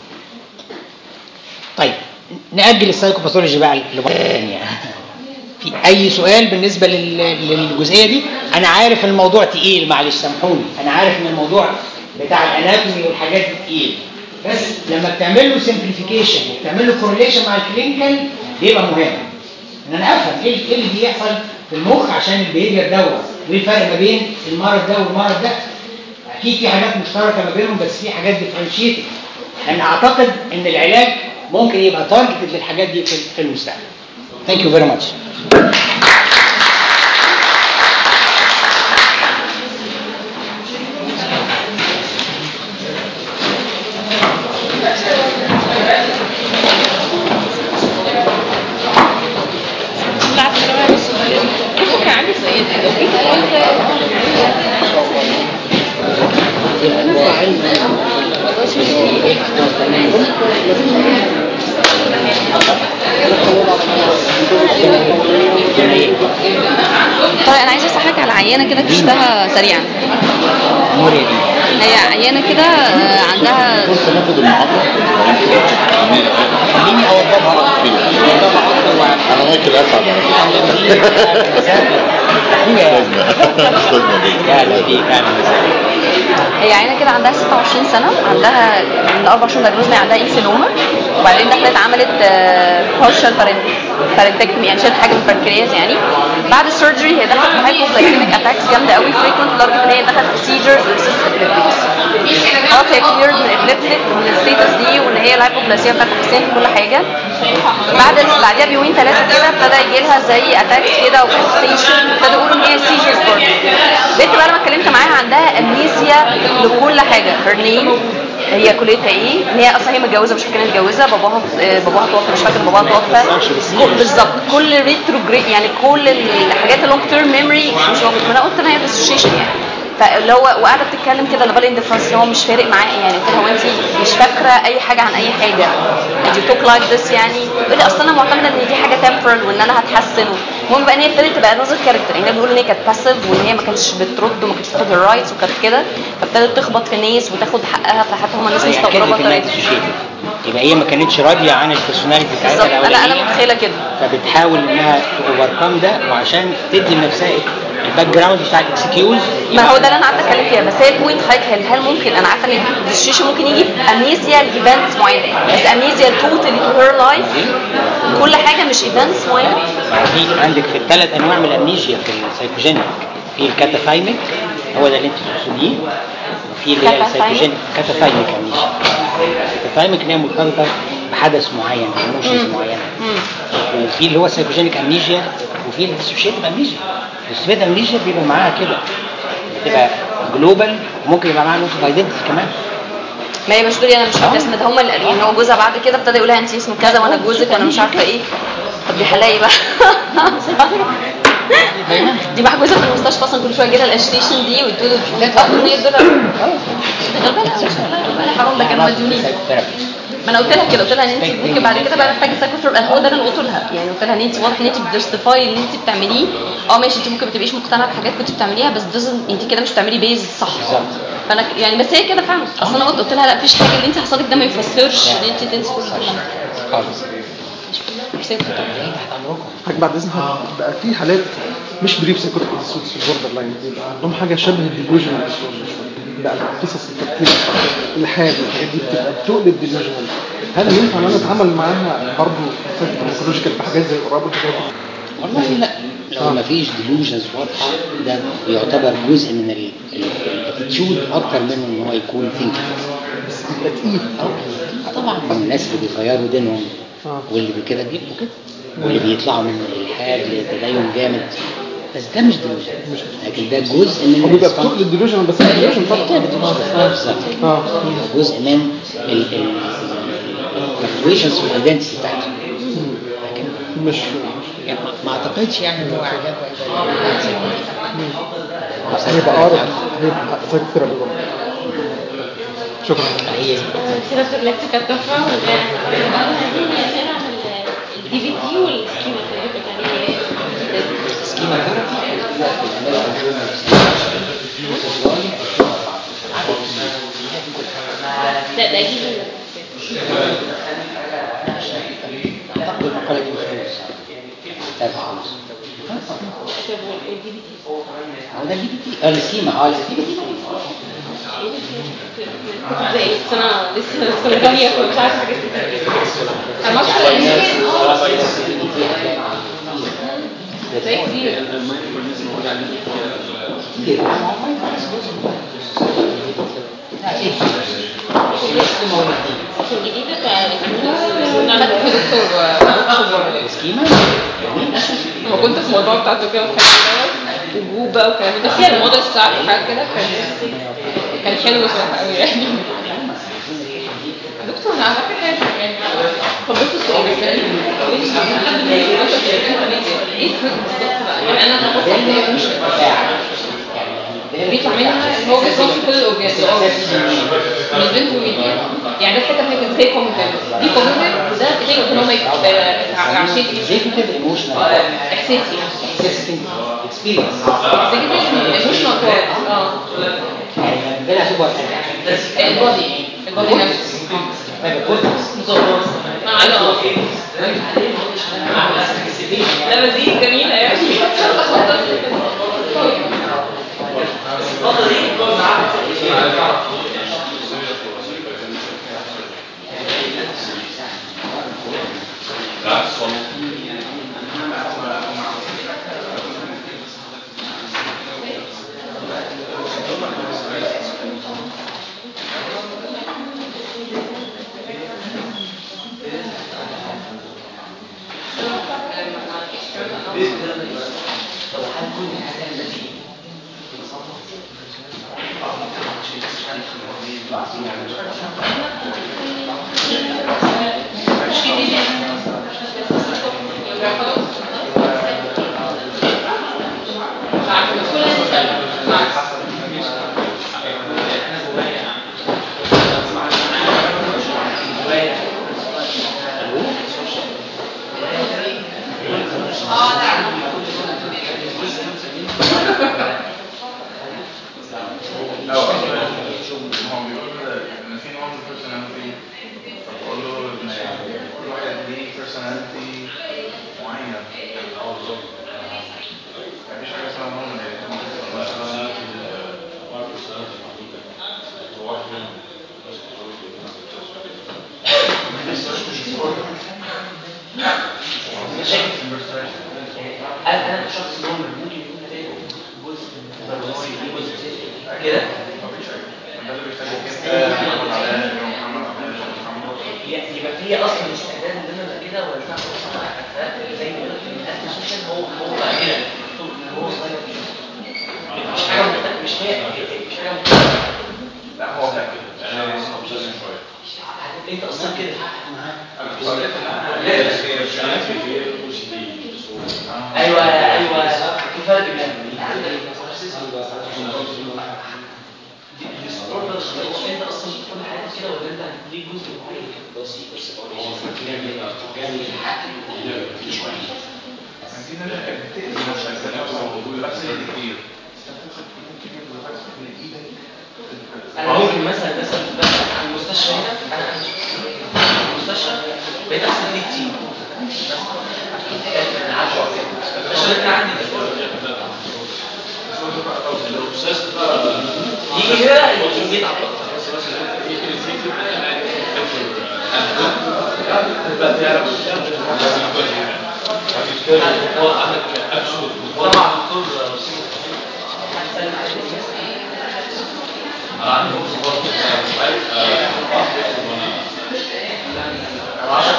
Speaker 2: طيب نأجل السايكوباثولوجي بقى لمرة ثانية في أي سؤال بالنسبة لل- للجزئية دي؟ أنا عارف إن الموضوع تقيل معلش سامحوني، أنا عارف إن الموضوع بتاع الأناتومي والحاجات دي تقيل، بس لما بتعمل له سمبليفيكيشن وبتعمل له كورليشن مع الكلينيكال بيبقى مهم. إن أنا أفهم إيه إيه اللي بيحصل في المخ عشان البيهيفير دوت، وإيه الفرق ما بين المرض ده والمرض ده. اكيد في حاجات مشتركه ما بينهم بس في حاجات ديفرنشيتد لان اعتقد ان العلاج ممكن يبقى تارجتد للحاجات دي في في المستقبل ثانك يو فيري ماتش
Speaker 6: ممكن عندي سؤال لو جيت
Speaker 8: طيب انا عايزه اسالك على عيانه كده كشفها سريعا
Speaker 2: موريا دي
Speaker 8: هي عيانه كده آه، عندها
Speaker 9: فرصة ناخد المحاضرة
Speaker 2: خليني اوضبها اوضبها اكتر وعن
Speaker 9: أنا مايكل أسعد
Speaker 2: اخويا
Speaker 9: أستاذنا
Speaker 2: يا اهلا بيك اهلا وسهلا
Speaker 8: هي عيانه كده عندها 26 سنه عندها من اربع شهور دايجنوز عندها انسيلوما وبعدين دخلت عملت partial بارنتكتومي يعني شالت حاجه من البنكرياس يعني بعد السيرجري هي دخلت في هايبوجلايكيميك اتاكس جامده قوي فريكونت لدرجه ان هي دخلت في سيجرز خلاص هي كليرد من الابليبتيك من الستيتس دي وان هي الهايبوجلاسيا بتاعت الحسين كل حاجه بعد بعدها بيومين ثلاثه كده ابتدى يجي لها زي اتاكس كده وكونستيشن ابتدى يقولوا ان هي سيجرز برضه البنت بقى لما اتكلمت معاها عندها امنيسيا لكل حاجه هير نيم هي كليتها ايه ان هي اصلا هي متجوزه مش فاكره متجوزه باباها آه، باباها توفى مش فاكره باباها توفى كل- بالظبط كل ريتروجريد يعني كل الحاجات اللونج تيرم ميموري مش موجوده ما انا قلت ان هي ديسوشيشن يعني فاللي هو وقاعده بتتكلم كده لبال اندفرنس اللي هو مش فارق معايا يعني قلت لها هو انت مش فاكره اي حاجه عن اي حاجه انت توك لايك ذس يعني تقول لي اصل انا معتمده ان دي حاجه تمبرال وان انا هتحسن المهم بقى ان هي ابتدت تبقى نظر كاركتر يعني هي بيقولوا ان هي كانت باسيف وان هي ما كانتش بترد وما كانتش بتاخد الرايتس وكانت كده فابتدت تخبط في الناس وتاخد حقها فحتى هم الناس
Speaker 2: يعني
Speaker 8: مستغربه
Speaker 2: كده كانت
Speaker 8: طريقتها
Speaker 2: dissociative. يبقى هي ما كانتش راضيه عن البيرسوناليتي بتاعتها
Speaker 8: بالظبط انا انا
Speaker 2: الاولانيه
Speaker 8: متخيله كده
Speaker 2: فبتحاول انها اوفركم ده وعشان تدي لنفسها الباك جراوند بتاع الاكسكيوز
Speaker 8: ما هو ده اللي انا قعدت اتكلم فيها بس هي البوينت حضرتك هل هل ممكن انا عارفه ان الديسوشيشن ممكن يجي في امنيزيا لايفنتس معينه بس امنيزيا توتالي تو هير لايف كل حاجه مش ايفنتس معينه
Speaker 2: في عندك في الثلاث انواع من الامنيجيا في السايكوجينيك في الكاتافايميك هو ده اللي انت تقصديه وفي اللي هي
Speaker 8: كاتافايميك؟
Speaker 2: السايكوجينيك كاتافايميك امنيجيا الكاتافايميك اللي هي مرتبطه بحدث معين ايموشنز معينه وفي اللي هو السايكوجينيك امنيجيا وفي الديسوشيتيف امنيجيا الديسوشيتيف امنيجيا بيبقى معاها كده بتبقى جلوبال وممكن يبقى معاها نوت اوف ايدنتي كمان
Speaker 8: ما هي مش دول انا مش فاكره اسم ده هم اللي يعني هو جوزها بعد كده ابتدى يقول لها انت اسمك كذا وانا جوزك وانا مش عارفه ايه طب دي حلاقي بقى دي محجوزه في المستشفى اصلا كل شويه يجي لها الاشتيشن دي وتقول ان هي دول غلبانه غلبانه حرام ده كانوا مديونين ما انا قلت لها كده قلت لها ان انت ممكن بعد كده بقى محتاجه سايكوثيرابي هو ده اللي انا قلت لها يعني قلت لها ان انت واضح ان انت بتجستيفاي اللي انت بتعمليه اه ماشي انت ممكن ما تبقيش مقتنعه بحاجات كنت بتعمليها بس doesn't انت كده مش بتعملي بيز صح فانا ك- يعني بس هي كده فعلا اصل انا قلت قلت لها لا مفيش حاجه اللي انت حصلك ده ما يفسرش ان انت تنسي كل ده
Speaker 2: خالص
Speaker 8: مش هينفع.
Speaker 7: حاجة بعد اذنك بقى في حالات مش بريف سايكوتيك ديسوردز في البوردر لاين بيبقى عندهم حاجه شبه الديلوجنال بقى قصص التفكير الحاد والحاجات دي بتبقى بتقلب ديلوجنال هل ينفع ان انا اتعامل معاها برضه سايكولوجيكال بحاجات زي القراب والحاجات دي؟
Speaker 2: والله لا لو ما فيش ديلوجنز واضحه ده يعتبر جزء من الاتيتيود اكتر من ان هو يكون ثينكينج
Speaker 7: بس بيبقى تقيل
Speaker 2: طبعا الناس اللي بيغيروا دينهم
Speaker 7: آه.
Speaker 2: واللي كده بيبقوا كده واللي بيطلعوا من الالحاد لتدين جامد بس ده مش ديلوجن لكن ده جزء من
Speaker 7: هو بيبقى
Speaker 2: الإسقاط.
Speaker 7: بتقلب ديلوجنال بس مش ديلوجن طبعا
Speaker 2: بالظبط
Speaker 7: اه
Speaker 2: جزء من الفلكتويشنز في الايدنتي بتاعته لكن
Speaker 7: مش
Speaker 2: يعني ما- ما اعتقدش يعني ان هو عجب
Speaker 7: هيبقى اقرب هيبقى سايكوثيرابي برضه شكرا
Speaker 2: هي
Speaker 1: كده في الليكت كانت تحفه عايزين نعمل الدي بي تي والسكيما يعني
Speaker 2: سكيما
Speaker 1: ده ده جديد
Speaker 2: اعتقد المقاله دي بفلوس محتاج فلوس
Speaker 1: والدي بي تي
Speaker 2: هو ده الدي بي تي اه السكيما اه الدي بي تي
Speaker 1: زي السنه لسه السنه الجايه مش عارفه حاجات كتير انا ما اعرفش زي كتير الجديدة كان عملت في دكتور
Speaker 2: السكيما
Speaker 1: هو كنت في الموضوع بتاعته كده وكان وجوب بقى وكلام ده بس يعني الموضوع الساعة وحاجات كده كان كان حلو صراحة قوي يعني دكتور انا على فكرة يعني فضلت السؤال يعني ايه الفرق بالظبط بقى يعني انا بفكر ان هي مش بيطلع منها ان هو بيصاب كل الاورجانز من البنت والميديا يعني ده حته حاجه زي كومنتات دي كومنتات وده بتيجي ان هم عشان
Speaker 2: executive emotional
Speaker 1: احساسي
Speaker 2: experience
Speaker 1: executive emotional part اه
Speaker 2: يعني بلا سوبر
Speaker 1: البودي البودي نفسه بالظبط اه انا اه لا بس دي جميله يعني
Speaker 10: That's طب هل كل الحاجات التي
Speaker 11: لا هو هو بيقول ان في نوع من البيرسوناليتي فبقول له ان كل واحد ليه بيرسوناليتي معين اه بالظبط مفيش حاجه اسمها نوع من
Speaker 10: مشاكل في البرسوناليتي هل انا كشخص نورمال ممكن يكون نتائجه جزء من البرسوناليتي جزء كده
Speaker 11: مفيش حاجه ده اللي بيخليك انت محمد علاء محمد عباس محمد
Speaker 10: ي- يبقى هي اصلا الاستعداد ان انا ابقى كده ولا تعرف زي ما قلت ان الانتي سوشيال هو هو بقى كده مكتوب ان هو صغير مش حاجه مختلفة، مش هي مش حاجه مختلفة.
Speaker 11: لا هو كان كده انا اوبسيشن شويه
Speaker 10: انت اصلا كده ايوه ايوه في فرق بين الديسوردر انت اصلا كل حاجه كده ولا انت ليك جزء معين كده بسيط بس يعني الحق
Speaker 11: دي ناس كانت بتأذي نفسها بس كتير
Speaker 10: انا ممكن مثلا مثلا مثلا في المستشفى هنا انا في المستشفى بقيت احسن فيه كتير مثلا عشان عشان انا عندي يجي كده يجي يتعب طبعا دكتور
Speaker 12: انا عندي فرصه برضه سؤال
Speaker 11: انا عارف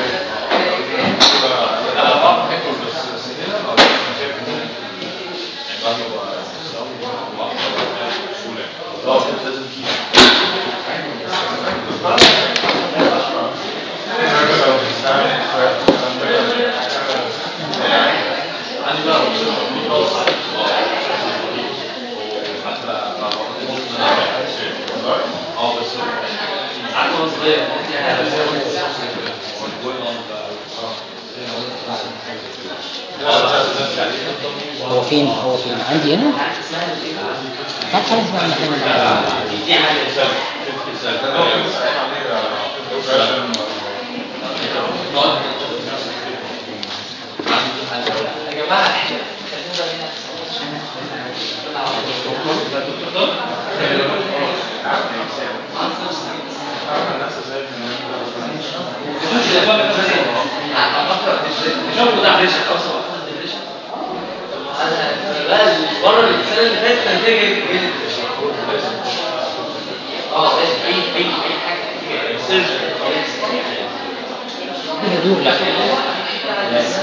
Speaker 12: انا بعرف اكل بس سهله او انا شايف ان يعني بعد ما بقى بسهوله اه كنت لازم عندي بقى خالص حتى اه بس
Speaker 10: عارف وانا صغير
Speaker 2: هو فين هو فين عندي هنا طب خلاص بقى نحن
Speaker 10: دي حاجه يا جماعه احنا بره السنه اللي فاتت كان جاي جاي اه اي اي اي حاجه سيرجري
Speaker 2: يدور لك